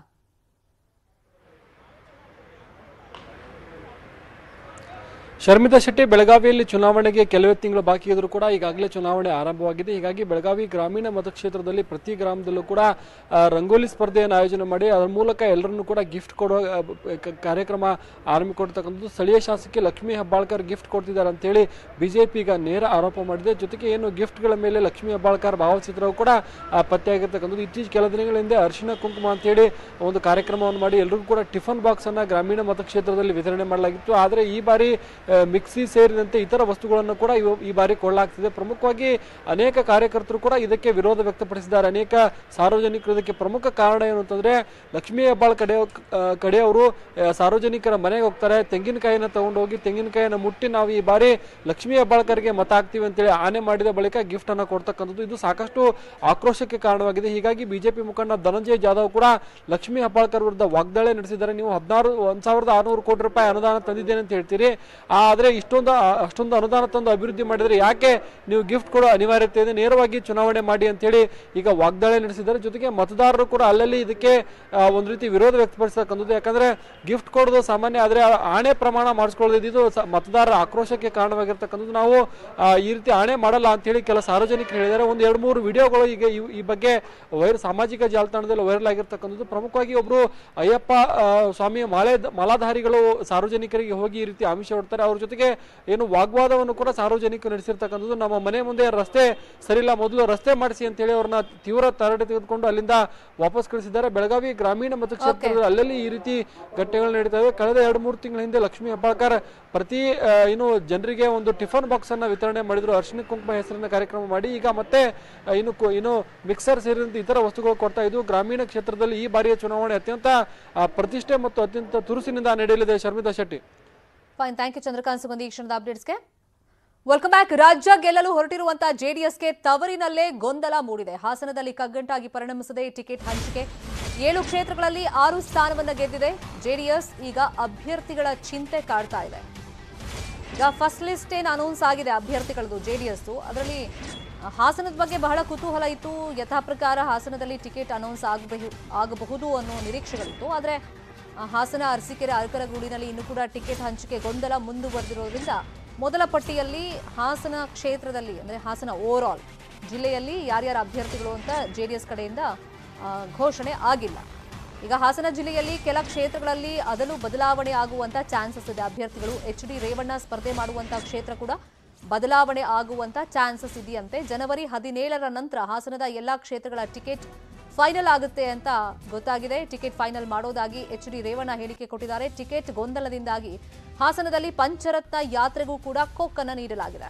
ಶರ್ಮಿತಾ ಶೆಟ್ಟಿ ಬೆಳಗಾವಿಯಲ್ಲಿ ಚುನಾವಣೆಗೆ ಕೆಲವೇ ತಿಂಗಳು ಬಾಕಿ ಇದ್ರೂ ಕೂಡ ಈಗಾಗಲೇ ಚುನಾವಣೆ ಆರಂಭವಾಗಿದೆ ಹೀಗಾಗಿ ಬೆಳಗಾವಿ ಗ್ರಾಮೀಣ ಮತಕ್ಷೇತ್ರದಲ್ಲಿ ಪ್ರತಿ ಗ್ರಾಮದಲ್ಲೂ ಕೂಡ ಆ, ರಂಗೋಲಿ ಸ್ಪರ್ಧೆಯನ್ನು ಆಯೋಜನೆ ಮಾಡಿ ಅದರ ಮೂಲಕ ಎಲ್ಲರನ್ನೂ ಕೂಡ ಗಿಫ್ಟ್ ಕೊಡುವ ಆ, ಬ- ಕ- ಕಾರ್ಯಕ್ರಮ ಆರಂಭಿಕೊಡ್ತಕ್ಕಂಥದ್ದು ಸ್ಥಳೀಯ ಶಾಸಕಿ ಲಕ್ಷ್ಮೀ ಹೆಬ್ಬಾಳ್ಕರ್ ಗಿಫ್ಟ್ ಕೊಡ್ತಿದ್ದಾರೆ ಅಂತೇಳಿ ಬಿಜೆಪಿ ಈಗ ನೇರ ಆರೋಪ ಮಾಡಿದೆ ಜೊತೆಗೆ ಏನು ಗಿಫ್ಟ್ಗಳ ಮೇಲೆ ಲಕ್ಷ್ಮೀ ಹೆಬ್ಬಾಳ್ಕರ್ ಭಾವಚಿತ್ರವು ಕೂಡ ಆ, ಪತ್ತೆಯಾಗಿರ್ತಕ್ಕಂಥದ್ದು ಇತ್ತೀಚೆಗೆ ಕೆಲ ದಿನಗಳ ಹಿಂದೆ ಅರಿಶಿನ ಕುಂಕುಮ ಅಂತೇಳಿ ಒಂದು ಕಾರ್ಯಕ್ರಮವನ್ನು ಮಾಡಿ ಎಲ್ರಿಗೂ ಕೂಡ ಟಿಫನ್ ಬಾಕ್ಸ್ ಅನ್ನ ಗ್ರಾಮೀಣ ಮತಕ್ಷೇತ್ರದಲ್ಲಿ ವಿತರಣೆ ಮಾಡಲಾಗಿತ್ತು ಆದರೆ ಈ ಬಾರಿ ಆ, ಮಿಕ್ಸಿ ಸೇರಿದಂತೆ ಇತರ ವಸ್ತುಗಳನ್ನು ಕೂಡ ಇವ- ಈ ಬಾರಿ ಕೊಳ್ಳಲಾಗ್ತಿದೆ ಪ್ರಮುಖವಾಗಿ ಅನೇಕ ಕಾರ್ಯಕರ್ತರು ಕೂಡ ಇದಕ್ಕೆ ವಿರೋಧ ವ್ಯಕ್ತಪಡಿಸಿದ್ದಾರೆ ಅನೇಕ ಸಾರ್ವಜನಿಕರು ಇದಕ್ಕೆ ಪ್ರಮುಖ ಕಾರಣ ಏನು ಅಂತಂದ್ರೆ ಲಕ್ಷ್ಮೀ ಹೆಬ್ಬಾಳ್ ಕಡೆ ಆ, ಕಡೆಯವರು ಆ, ಸಾರ್ವಜನಿಕರ ಮನೆಗೆ ಹೋಗ್ತಾರೆ ತೆಂಗಿನಕಾಯಿನ ತಗೊಂಡೋಗಿ ತೆಂಗಿನಕಾಯಿನ ಮುಟ್ಟಿ ನಾವು ಈ ಬಾರಿ ಲಕ್ಷ್ಮೀ ಹೆಬ್ಬಾಳ್ಕರ್ಗೆ ಮತ ಹಾಕ್ತೀವಿ ಅಂತೇಳಿ ಆನೆ ಮಾಡಿದ ಬಳಿಕ ಗಿಫ್ಟ್ ಅನ್ನ ಕೊಡ್ತಕ್ಕಂಥದ್ದು ಇದು ಸಾಕಷ್ಟು ಆಕ್ರೋಶಕ್ಕೆ ಕಾರಣವಾಗಿದೆ ಹೀಗಾಗಿ ಬಿಜೆಪಿ ಮುಖಂಡ ಧನಂಜಯ ಜಾಧವ್ ಕೂಡ ಲಕ್ಷ್ಮೀ ಹೆಬ್ಬಾಳ್ಕರ್ ವಿರುದ್ಧ ವಾಗ್ದಾಳಿ ನಡೆಸಿದ್ದಾರೆ ನೀವು ಹದಿನಾರು ಒಂದ್ ಸಾವಿರದ ಆರುನೂರು ಕೋಟಿ ರೂಪಾಯಿ ಅನುದಾನ ತಂದಿದ್ದೇನೆ ಅಂತ ಹೇಳ್ತೀರಿ ಆದ್ರೆ ಇಷ್ಟೊಂದು ಆ- ಅಷ್ಟೊಂದು ಅನುದಾನ ತಂದು ಅಭಿವೃದ್ಧಿ ಮಾಡಿದ್ರೆ ಯಾಕೆ ನೀವು ಗಿಫ್ಟ್ ಕೊಡೋ ಅನಿವಾರ್ಯತೆ ಇದೆ ನೇರವಾಗಿ ಚುನಾವಣೆ ಮಾಡಿ ಅಂತೇಳಿ ಈಗ ವಾಗ್ದಾಳಿ ನಡೆಸಿದ್ದಾರೆ ಜೊತೆಗೆ ಮತದಾರರು ಕೂಡ ಅಲ್ಲಲ್ಲಿ ಇದಕ್ಕೆ ಆ, ಒಂದು ರೀತಿ ವಿರೋಧ ವ್ಯಕ್ತಪಡಿಸತಕ್ಕಂಥದ್ದು ಯಾಕಂದ್ರೆ ಗಿಫ್ಟ್ ಕೊಡೋದು ಸಾಮಾನ್ಯ ಆದ್ರೆ ಆ ಆಣೆ ಪ್ರಮಾಣ ಮಾಡಿಸ್ಕೊಳ್ಳೋದು ಇದು ಸ- ಮತದಾರರ ಆಕ್ರೋಶಕ್ಕೆ ಕಾರಣವಾಗಿರ್ತಕ್ಕಂಥದ್ದು ನಾವು ಆ, ಈ ರೀತಿ ಆಣೆ ಮಾಡಲ್ಲ ಅಂತ ಹೇಳಿ ಕೆಲ ಸಾರ್ವಜನಿಕರು ಹೇಳಿದ್ದಾರೆ ಒಂದು ಎರಡು ಮೂರು ವಿಡಿಯೋಗಳು ಈಗ ಈ- ಈ ಬಗ್ಗೆ ವೈರ್ ಸಾಮಾಜಿಕ ಜಾಲತಾಣದಲ್ಲಿ ವೈರಲ್ ಆಗಿರ್ತಕ್ಕಂಥದ್ದು ಪ್ರಮುಖವಾಗಿ ಒಬ್ರು ಅಯ್ಯಪ್ಪ ಆ, ಸ್ವಾಮಿಯ ಮಾಲೆ ಮಾಲಾಧಾರಿಗಳು ಸಾರ್ವಜನಿಕರಿಗೆ ಹೋಗಿ ಈ ರೀತಿ ಆಮಿಷ ಹೊಡ್ತಾರೆ ಅವ್ರ ಜೊತೆಗೆ ಏನು ವಾಗ್ವಾದವನ್ನು ಕೂಡ ಸಾರ್ವಜನಿಕರು ನಡೆಸಿರ್ತಕ್ಕಂಥದ್ದು ನಮ್ಮ ಮನೆ ಮುಂದೆ ರಸ್ತೆ ಸರಿಯಿಲ್ಲ ಮೊದಲು ರಸ್ತೆ ಮಾಡಿಸಿ ಅಂತ ಹೇಳಿ ಅವ್ರನ್ನ ತೀವ್ರ ತರಡೆ ತೆಗೆದುಕೊಂಡು ಅಲ್ಲಿಂದ ವಾಪಸ್ ಕಳಿಸಿದ್ದಾರೆ ಬೆಳಗಾವಿ ಗ್ರಾಮೀಣ ಮತಕ್ಷೇತ್ರದಲ್ಲಿ ಅಲ್ಲಲ್ಲಿ ಈ ರೀತಿ ಘಟನೆಗಳು ನಡೀತವೆ ಕಳೆದ ಎರಡು ಮೂರು ತಿಂಗಳ ಹಿಂದೆ ಲಕ್ಷ್ಮೀ ಹೆಬ್ಬಾಳ್ಕರ್ ಪ್ರತಿ ಆ, ಏನು ಜನರಿಗೆ ಒಂದು ಟಿಫನ್ ಬಾಕ್ಸ್ ಅನ್ನ ವಿತರಣೆ ಮಾಡಿದ್ರು ಅರ್ಶಿನ ಕುಂಕುಮ ಹೆಸರಿನ ಕಾರ್ಯಕ್ರಮ ಮಾಡಿ ಈಗ ಮತ್ತೆ ಆ, ಇನ್ನು ಕು- ಇನ್ನು ಮಿಕ್ಸರ್ ಸೇರಿದಂತೆ ಇತರ ವಸ್ತುಗಳು ಕೊಡ್ತಾ ಇದ್ದು ಗ್ರಾಮೀಣ ಕ್ಷೇತ್ರದಲ್ಲಿ ಈ ಬಾರಿಯ ಚುನಾವಣೆ ಅತ್ಯಂತ ಆ, ಪ್ರತಿಷ್ಠೆ ಮತ್ತು ಅತ್ಯಂತ ತುರುಸಿನಿಂದ ನಡೆಯಲಿದೆ Sharmitha Shetty fine thank you Chandrakant Sugandhi ಈ ಕ್ಷಣದ ಅಪ್ಡೇಟ್ಸ್ಗೆ ವೆಲ್ಕಮ್ ಬ್ಯಾಕ್ ರಾಜ್ಯ ಗೆಲ್ಲಲು ಹೊರಟಿರುವಂತಹ ಜೆಡಿಎಸ್ಗೆ ತವರಿನಲ್ಲೇ ಗೊಂದಲ ಮೂಡಿದೆ ಹಾಸನದಲ್ಲಿ ಕಗ್ಗಂಟಾಗಿ ಪರಿಣಮಿಸದೆ ಟಿಕೆಟ್ ಹಂಚಿಕೆ ಏಳು ಕ್ಷೇತ್ರಗಳಲ್ಲಿ ಆರು ಸ್ಥಾನವನ್ನ ಗೆದ್ದಿದೆ ಜೆಡಿಎಸ್ ಈಗ ಅಭ್ಯರ್ಥಿಗಳ ಚಿಂತೆ ಕಾಡ್ತಾ ಇದೆ ಈಗ ಫಸ್ಟ್ ಲಿಸ್ಟ್ ಏನು ಅನೌನ್ಸ್ ಆಗಿದೆ ಅಭ್ಯರ್ಥಿಗಳದ್ದು ಜೆಡಿಎಸ್ ಅದರಲ್ಲಿ ಹಾಸನದ ಬಗ್ಗೆ ಬಹಳ ಕುತೂಹಲ ಇತ್ತು ಯಥಾ ಪ್ರಕಾರ ಹಾಸನದಲ್ಲಿ ಟಿಕೆಟ್ ಅನೌನ್ಸ್ ಆಗಬಹುದು ಆಗಬಹುದು ಅನ್ನೋ ನಿರೀಕ್ಷೆಗಳಿತ್ತು ಆದರೆ ಹಾಸನ ಅರಸೀಕೆರೆ ಅರಕರಗೂಡಿನಲ್ಲಿ ಇನ್ನೂ ಕೂಡ ಟಿಕೆಟ್ ಹಂಚಿಕೆ ಗೊಂದಲ ಮುಂದುವರೆದಿರೋದ್ರಿಂದ ಮೊದಲ ಪಟ್ಟಿಯಲ್ಲಿ ಹಾಸನ ಕ್ಷೇತ್ರದಲ್ಲಿ ಅಂದರೆ ಹಾಸನ ಓವರ್ ಆಲ್ ಜಿಲ್ಲೆಯಲ್ಲಿ ಯಾರ್ಯಾರ ಅಭ್ಯರ್ಥಿಗಳು ಅಂತ ಜೆ ಡಿ ಎಸ್ ಕಡೆಯಿಂದ ಆ, ಘೋಷಣೆ ಆಗಿಲ್ಲ ಈಗ ಹಾಸನ ಜಿಲ್ಲೆಯಲ್ಲಿ ಕೆಲ ಕ್ಷೇತ್ರಗಳಲ್ಲಿ ಅದಲು ಬದಲಾವಣೆ ಆಗುವಂತ ಚಾನ್ಸಸ್ ಇದೆ ಅಭ್ಯರ್ಥಿಗಳು ಎಚ್ ಡಿ ರೇವಣ್ಣ ಸ್ಪರ್ಧೆ ಮಾಡುವಂತ ಕ್ಷೇತ್ರ ಕೂಡ ಬದಲಾವಣೆ ಆಗುವಂತ ಚಾನ್ಸಸ್ ಇದೆಯಂತೆ ಜನವರಿ ಹದಿನೇಳರ ನಂತರ ಹಾಸನದ ಎಲ್ಲಾ ಕ್ಷೇತ್ರಗಳ ಟಿಕೆಟ್ ಫೈನಲ್ ಆಗುತ್ತೆ ಅಂತ ಗೊತ್ತಾಗಿದೆ ಟಿಕೆಟ್ ಫೈನಲ್ ಮಾಡೋದಾಗಿ ಎಚ್ ಡಿ ರೇವಣ್ಣ ಹೇಳಿಕೆ ಕೊಟ್ಟಿದ್ದಾರೆ ಟಿಕೆಟ್ ಗೊಂದಲದಿಂದಾಗಿ ಹಾಸನದಲ್ಲಿ ಪಂಚರತ್ನ ಯಾತ್ರೆಗೂ ಕೂಡ ಕೊಕ್ಕನ್ನ ನೀಡಲಾಗಿದೆ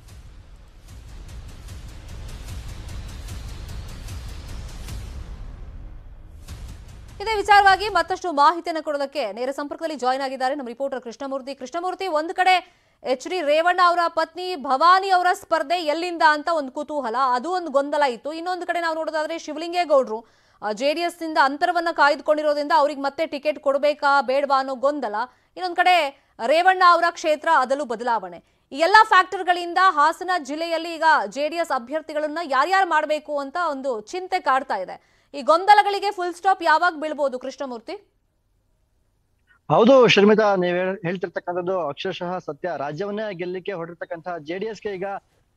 ಇದೇ ವಿಚಾರವಾಗಿ ಮತ್ತಷ್ಟು ಮಾಹಿತಿಯನ್ನು ಕೊಡೋದಕ್ಕೆ ನೇರ ಸಂಪರ್ಕದಲ್ಲಿ ಜಾಯ್ನ್ ಆಗಿದ್ದಾರೆ ನಮ್ಮ ರಿಪೋರ್ಟರ್ ಕೃಷ್ಣಮೂರ್ತಿ ಕೃಷ್ಣಮೂರ್ತಿ ಒಂದು ಕಡೆ ಎಚ್ ಡಿ ರೇವಣ್ಣ ಅವರ ಪತ್ನಿ ಭವಾನಿ ಅವರ ಸ್ಪರ್ಧೆ ಎಲ್ಲಿಂದ ಅಂತ ಒಂದು ಕುತೂಹಲ ಅದು ಒಂದು ಗೊಂದಲ ಇತ್ತು ಇನ್ನೊಂದು ಕಡೆ ನಾವು ನೋಡೋದಾದ್ರೆ ಶಿವಲಿಂಗೇಗೌಡರು ಜೆ ಡಿ ಎಸ್ ನಿಂದ ಅಂತರವನ್ನ ಕಾಯ್ದುಕೊಂಡಿರೋದ್ರಿಂದ ಅವ್ರಿಗೆ ಮತ್ತೆ ಟಿಕೆಟ್ ಕೊಡಬೇಕಾ ಬೇಡವಾ ಅನ್ನೋ ಗೊಂದಲ ಇನ್ನೊಂದು ಕಡೆ ರೇವಣ್ಣ ಅವರ ಕ್ಷೇತ್ರ ಅದಲು ಬದಲಾವಣೆ ಈ ಎಲ್ಲ ಫ್ಯಾಕ್ಟರ್ಗಳಿಂದ ಹಾಸನ ಜಿಲ್ಲೆಯಲ್ಲಿ ಈಗ ಜೆ ಡಿ ಎಸ್ ಅಭ್ಯರ್ಥಿಗಳನ್ನ ಯಾರ್ಯಾರು ಮಾಡಬೇಕು ಅಂತ ಒಂದು ಚಿಂತೆ ಕಾಡ್ತಾ ಇದೆ ಈ ಗೊಂದಲಗಳಿಗೆ ಫುಲ್ ಸ್ಟಾಪ್ ಯಾವಾಗ ಬೀಳ್ಬೋದು ಕೃಷ್ಣಮೂರ್ತಿ ಹೌದು ಶರ್ಮಿತಾ ನೀವ್ ಹೇಳ್- ಹೇಳ್ತಿರ್ತಕ್ಕಂಥದ್ದು ಅಕ್ಷರಶಃ ಸತ್ಯ ರಾಜ್ಯವನ್ನೇ ಗೆಲ್ಲಿಕ್ಕೆ ಹೊರಟಿರ್ತಕ್ಕಂಥ ಜೆಡಿಎಸ್ಗೆ ಈಗ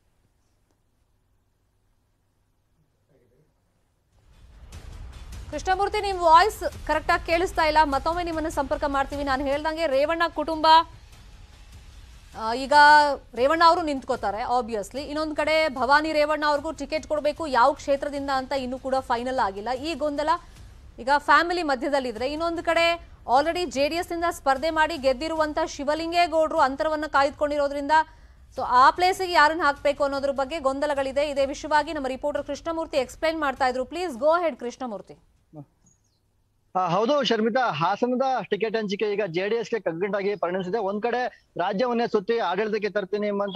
ಕೃಷ್ಣಮೂರ್ತಿ ನಿಮ್ ವಾಯ್ಸ್ ಕರೆಕ್ಟಾಗಿ ಕೇಳಿಸ್ತಾ ಇಲ್ಲ ಮತ್ತೊಮ್ಮೆ ನಿಮ್ಮನ್ನ ಸಂಪರ್ಕ ಮಾಡ್ತೀವಿ ನಾನು ಹೇಳ್ದಂಗೆ ರೇವಣ್ಣ ಕುಟುಂಬ ಆ, ಈಗ ರೇವಣ್ಣ ಅವರು ನಿಂತ್ಕೋತಾರೆ ಆಬ್ವಿಯಸ್ಲಿ ಇನ್ನೊಂದು ಕಡೆ ಭವಾನಿ ರೇವಣ್ಣ ಅವ್ರಿಗೂ ಟಿಕೆಟ್ ಕೊಡಬೇಕು ಯಾವ ಕ್ಷೇತ್ರದಿಂದ ಅಂತ ಇನ್ನೂ ಕೂಡ ಫೈನಲ್ ಆಗಿಲ್ಲ ಈ ಗೊಂದಲ ಈಗ ಫ್ಯಾಮಿಲಿ ಮಧ್ಯದಲ್ಲಿದ್ರೆ ಇನ್ನೊಂದು ಕಡೆ ಆಲ್ರೆಡಿ ಜೆ ಡಿ ಎಸ್ ಇಂದ ಸ್ಪರ್ಧೆ ಮಾಡಿ ಗೆದ್ದಿರುವಂತ ಶಿವಲಿಂಗೇಗೌಡರು ಅಂತರವನ್ನ ಕಾಯ್ದುಕೊಂಡಿರೋದ್ರಿಂದ ಸೊ ಆ ಪ್ಲೇಸಿಗೆ ಯಾರನ್ನ ಹಾಕಬೇಕು ಅನ್ನೋದ್ರ ಬಗ್ಗೆ ಗೊಂದಲಗಳಿದೆ ಇದೇ ವಿಷಯವಾಗಿ ನಮ್ಮ ರಿಪೋರ್ಟರ್ ಕೃಷ್ಣಮೂರ್ತಿ ಎಕ್ಸ್ಪ್ಲೈನ್ ಮಾಡ್ತಾ ಇದ್ರು ಪ್ಲೀಸ್ ಗೋ ಹೆಡ್ ಕೃಷ್ಣಮೂರ್ತಿ ಆ, ಹೌದು ಶರ್ಮಿತಾ ಹಾಸನದ ಟಿಕೆಟ್ ಹಂಚಿಕೆ ಈಗ ಜೆಡಿಎಸ್ ಗೆ ಕಗ್ಗಂಟಾಗಿ ಪರಿಣಮಿಸಿದೆ ಒಂದ್ ಕಡೆ ರಾಜ್ಯವನ್ನೇ ಸುತ್ತಿ ಆಡಳಿತಕ್ಕೆ ತರ್ತೀನಿ ಎಂಬಂತಹ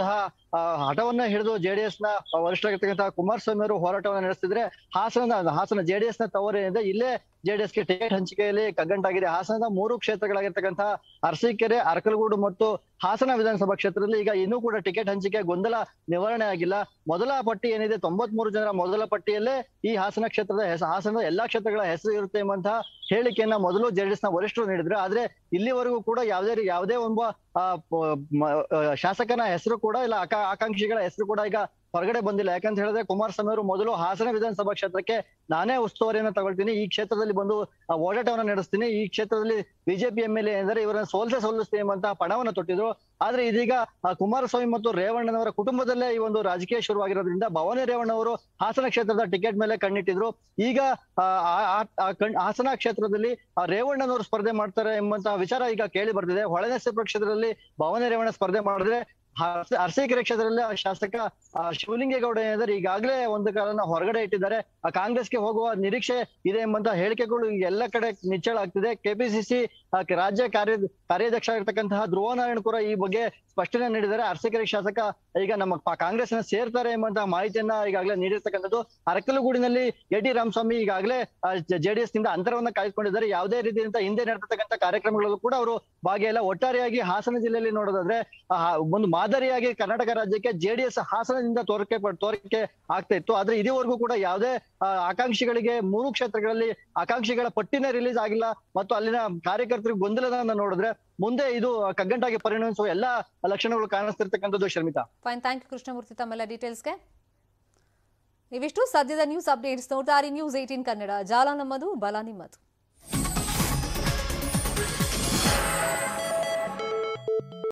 ಆ, ಹಠವನ್ನ ಹಿಡಿದು ಜೆಡಿಎಸ್ ನ ವರಿಷ್ಠರಾಗಿರ್ತಕ್ಕಂಥ ಕುಮಾರಸ್ವಾಮಿ ಅವರು ಹೋರಾಟವನ್ನ ನಡೆಸ್ತಿದ್ರೆ ಹಾಸನ ಹಾಸನ ಜೆಡಿಎಸ್ ನ ತವರೇನಿದೆ ಇಲ್ಲೇ ಜೆಡಿಎಸ್ ಗೆ ಟಿಕೆಟ್ ಹಂಚಿಕೆಯಲ್ಲಿ ಕಗ್ಗಂಟಾಗಿದೆ ಹಾಸನದ ಮೂರು ಕ್ಷೇತ್ರಗಳಾಗಿರ್ತಕ್ಕಂಥ ಅರಸೀಕೆರೆ ಅರಕಲಗೂಡು ಮತ್ತು ಹಾಸನ ವಿಧಾನಸಭಾ ಕ್ಷೇತ್ರದಲ್ಲಿ ಈಗ ಇನ್ನೂ ಕೂಡ ಟಿಕೆಟ್ ಹಂಚಿಕೆ ಗೊಂದಲ ನಿವಾರಣೆ ಆಗಿಲ್ಲ ಮೊದಲ ಪಟ್ಟಿ ಏನಿದೆ ತೊಂಬತ್ ಮೂರು ಜನರ ಮೊದಲ ಪಟ್ಟಿಯಲ್ಲೇ ಈ ಹಾಸನ ಕ್ಷೇತ್ರದ ಹೆಸ- ಹಾಸನದ ಎಲ್ಲಾ ಕ್ಷೇತ್ರಗಳ ಹೆಸರು ಇರುತ್ತೆ ಎಂಬಂತಹ ಹೇಳಿಕೆಯನ್ನ ಮೊದಲು ಜೆಡಿಎಸ್ ನ ವರಿಷ್ಠರು ನೀಡಿದ್ರು ಆದ್ರೆ ಇಲ್ಲಿವರೆಗೂ ಕೂಡ ಯಾವುದೇ ರೀ- ಯಾವುದೇ ಒಬ್ಬ ಆ, ಪ- ಮ- ಆ, ಶಾಸಕನ ಹೆಸರು ಕೂಡ ಇಲ್ಲ ಆಕಾ- ಆಕಾಂಕ್ಷಿಗಳ ಹೆಸರು ಕೂಡ ಈಗ ಹೊರಗಡೆ ಬಂದಿಲ್ಲ ಯಾಕಂತ ಹೇಳಿದ್ರೆ ಕುಮಾರಸ್ವಾಮಿ ಅವರು ಮೊದಲು ಹಾಸನ ವಿಧಾನಸಭಾ ಕ್ಷೇತ್ರಕ್ಕೆ ನಾನೇ ಉಸ್ತುವಾರಿಯನ್ನ ತಗೊಳ್ತೀನಿ ಈ ಕ್ಷೇತ್ರದಲ್ಲಿ ಬಂದು ಆ, ಓಡಾಟವನ್ನ ನಡೆಸ್ತೀನಿ ಈ ಕ್ಷೇತ್ರದಲ್ಲಿ ಬಿಜೆಪಿ ಎಂ ಎಲ್ ಎ ಎಂದರೆ ಇವರನ್ನ ಸೋಲ್ಸೆ ಸೋಲಿಸ್ತೀನಿ ಎಂಬಂತಹ ಪಣವನ್ನ ತೊಟ್ಟಿದ್ರು ಆದ್ರೆ ಇದೀಗ ಆ, ಕುಮಾರಸ್ವಾಮಿ ಮತ್ತು ರೇವಣ್ಣನವರ ಕುಟುಂಬದಲ್ಲೇ ಈ ಒಂದು ರಾಜಕೀಯ ಶುರುವಾಗಿರೋದ್ರಿಂದ ಭವಾನಿ ರೇವಣ್ಣ ಅವರು ಹಾಸನ ಕ್ಷೇತ್ರದ ಟಿಕೆಟ್ ಮೇಲೆ ಕಣ್ಣಿಟ್ಟಿದ್ರು ಈಗ ಆ, ಆ- ಆ- ಆ ಕಣ್- ಹಾಸನ ಕ್ಷೇತ್ರದಲ್ಲಿ ಆ, ರೇವಣ್ಣನವರು ಸ್ಪರ್ಧೆ ಮಾಡ್ತಾರೆ ಎಂಬಂತಹ ವಿಚಾರ ಈಗ ಕೇಳಿ ಬರ್ತಿದೆ ಹೊಳೆನರಸೀಪುರ ಕ್ಷೇತ್ರದಲ್ಲಿ ಭವಾನಿ ರೇವಣ್ಣ ಸ್ಪರ್ಧೆ ಮಾಡಿದ್ರೆ ಹರ್ಸ- ಅರಸೀಕೆರೆ ಕ್ಷೇತ್ರದಲ್ಲಿ ಆ ಶಾಸಕ ಆ, ಶಿವಲಿಂಗೇಗೌಡ ಏನಿದ್ದಾರೆ ಈಗಾಗಲೇ ಒಂದು ಕಾಲನ ಹೊರಗಡೆ ಇಟ್ಟಿದ್ದಾರೆ ಆ ಕಾಂಗ್ರೆಸ್ಗೆ ಹೋಗುವ ನಿರೀಕ್ಷೆ ಇದೆ ಎಂಬಂತ ಹೇಳಿಕೆಗಳು ಈಗ ಎಲ್ಲ ಕಡೆ ನಿಚ್ಚಳ ಆಗ್ತಿದೆ ಕೆಪಿಸಿಸಿ ರಾಜ್ಯ ಕಾರ್ಯ ಕಾರ್ಯಾಧ್ಯಕ್ಷ ಆಗಿರ್ತಕ್ಕಂತಹ ಧ್ರುವ ನಾರಾಯಣ್ ಕೂಡ ಈ ಬಗ್ಗೆ ಸ್ಪಷ್ಟನೆ ನೀಡಿದ್ದಾರೆ ಅರಸೀಕೆರೆ ಶಾಸಕ ಈಗ ನಮ್ಮ ಪ- ಕಾಂಗ್ರೆಸ್ನ ಸೇರ್ತಾರೆ ಎಂಬಂತಹ ಮಾಹಿತಿಯನ್ನ ಈಗಾಗಲೇ ನೀಡಿರ್ತಕ್ಕಂಥದ್ದು ಅರಕಲಗೂಡಿನಲ್ಲಿ ಎ ಡಿ ರಾಮಸ್ವಾಮಿ ಈಗಾಗಲೇ ಜೆಡಿಎಸ್ ನಿಂದ ಅಂತರವನ್ನ ಕಾಯ್ದುಕೊಂಡಿದ್ದಾರೆ ಯಾವುದೇ ರೀತಿಯಿಂದ ಹಿಂದೆ ನಡೆದಿರ್ತಕ್ಕಂಥ ಕಾರ್ಯಕ್ರಮಗಳಲ್ಲೂ ಕೂಡ ಅವರು ಭಾಗಿಯಲ್ಲ ಒಟ್ಟಾರೆಯಾಗಿ ಹಾಸನ ಜಿಲ್ಲೆಯಲ್ಲಿ ನೋಡೋದಾದ್ರೆ ಆ, ಒಂದು ಮಾದರಿಯಾಗಿ ಕರ್ನಾಟಕ ರಾಜ್ಯಕ್ಕೆ ಜೆಡಿಎಸ್ ಹಾಸನದಿಂದ ತೋರಿಕೆ ಪಡ್- ತೋರಿಕೆ ಆಗ್ತಾ ಇತ್ತು ಆದ್ರೆ ಇದುವರೆಗೂ ಕೂಡ ಯಾವುದೇ ಆ, ಆಕಾಂಕ್ಷಿಗಳಿಗೆ ಮೂರು ಕ್ಷೇತ್ರಗಳಲ್ಲಿ ಆಕಾಂಕ್ಷಿಗಳ ಪಟ್ಟಿನೇ ರಿಲೀಸ್ ಆಗಿಲ್ಲ ಮತ್ತು ಅಲ್ಲಿನ ಕಾರ್ಯಕರ್ತರಿಗೆ ಗೊಂದಲನ ನೋಡಿದ್ರೆ ಮುಂದೆ ಇದು ಕಗ್ಗಂಟಾಗಿ ಪರಿಣಮಿಸುವ ಎಲ್ಲಾ ಲಕ್ಷಣಗಳು ಕಾಣಿಸ್ತಿರ್ತಕ್ಕಂಥದ್ದು Sharmitha fine thank you Krishnamurthy ತಮ್ಮೆಲ್ಲ ಡೀಟೇಲ್ಸ್ಗೆ ಇವಿಷ್ಟು ಸದ್ಯದ ನ್ಯೂಸ್ ಅಪ್ಡೇಟ್ಸ್ ನೋಡ್ತಾರೆ ನ್ಯೂಸ್ ಏಟೀನ್ ಕನ್ನಡ ಜಾಲ ನಮ್ಮದು ಬಲ ನಿಮ್ಮದು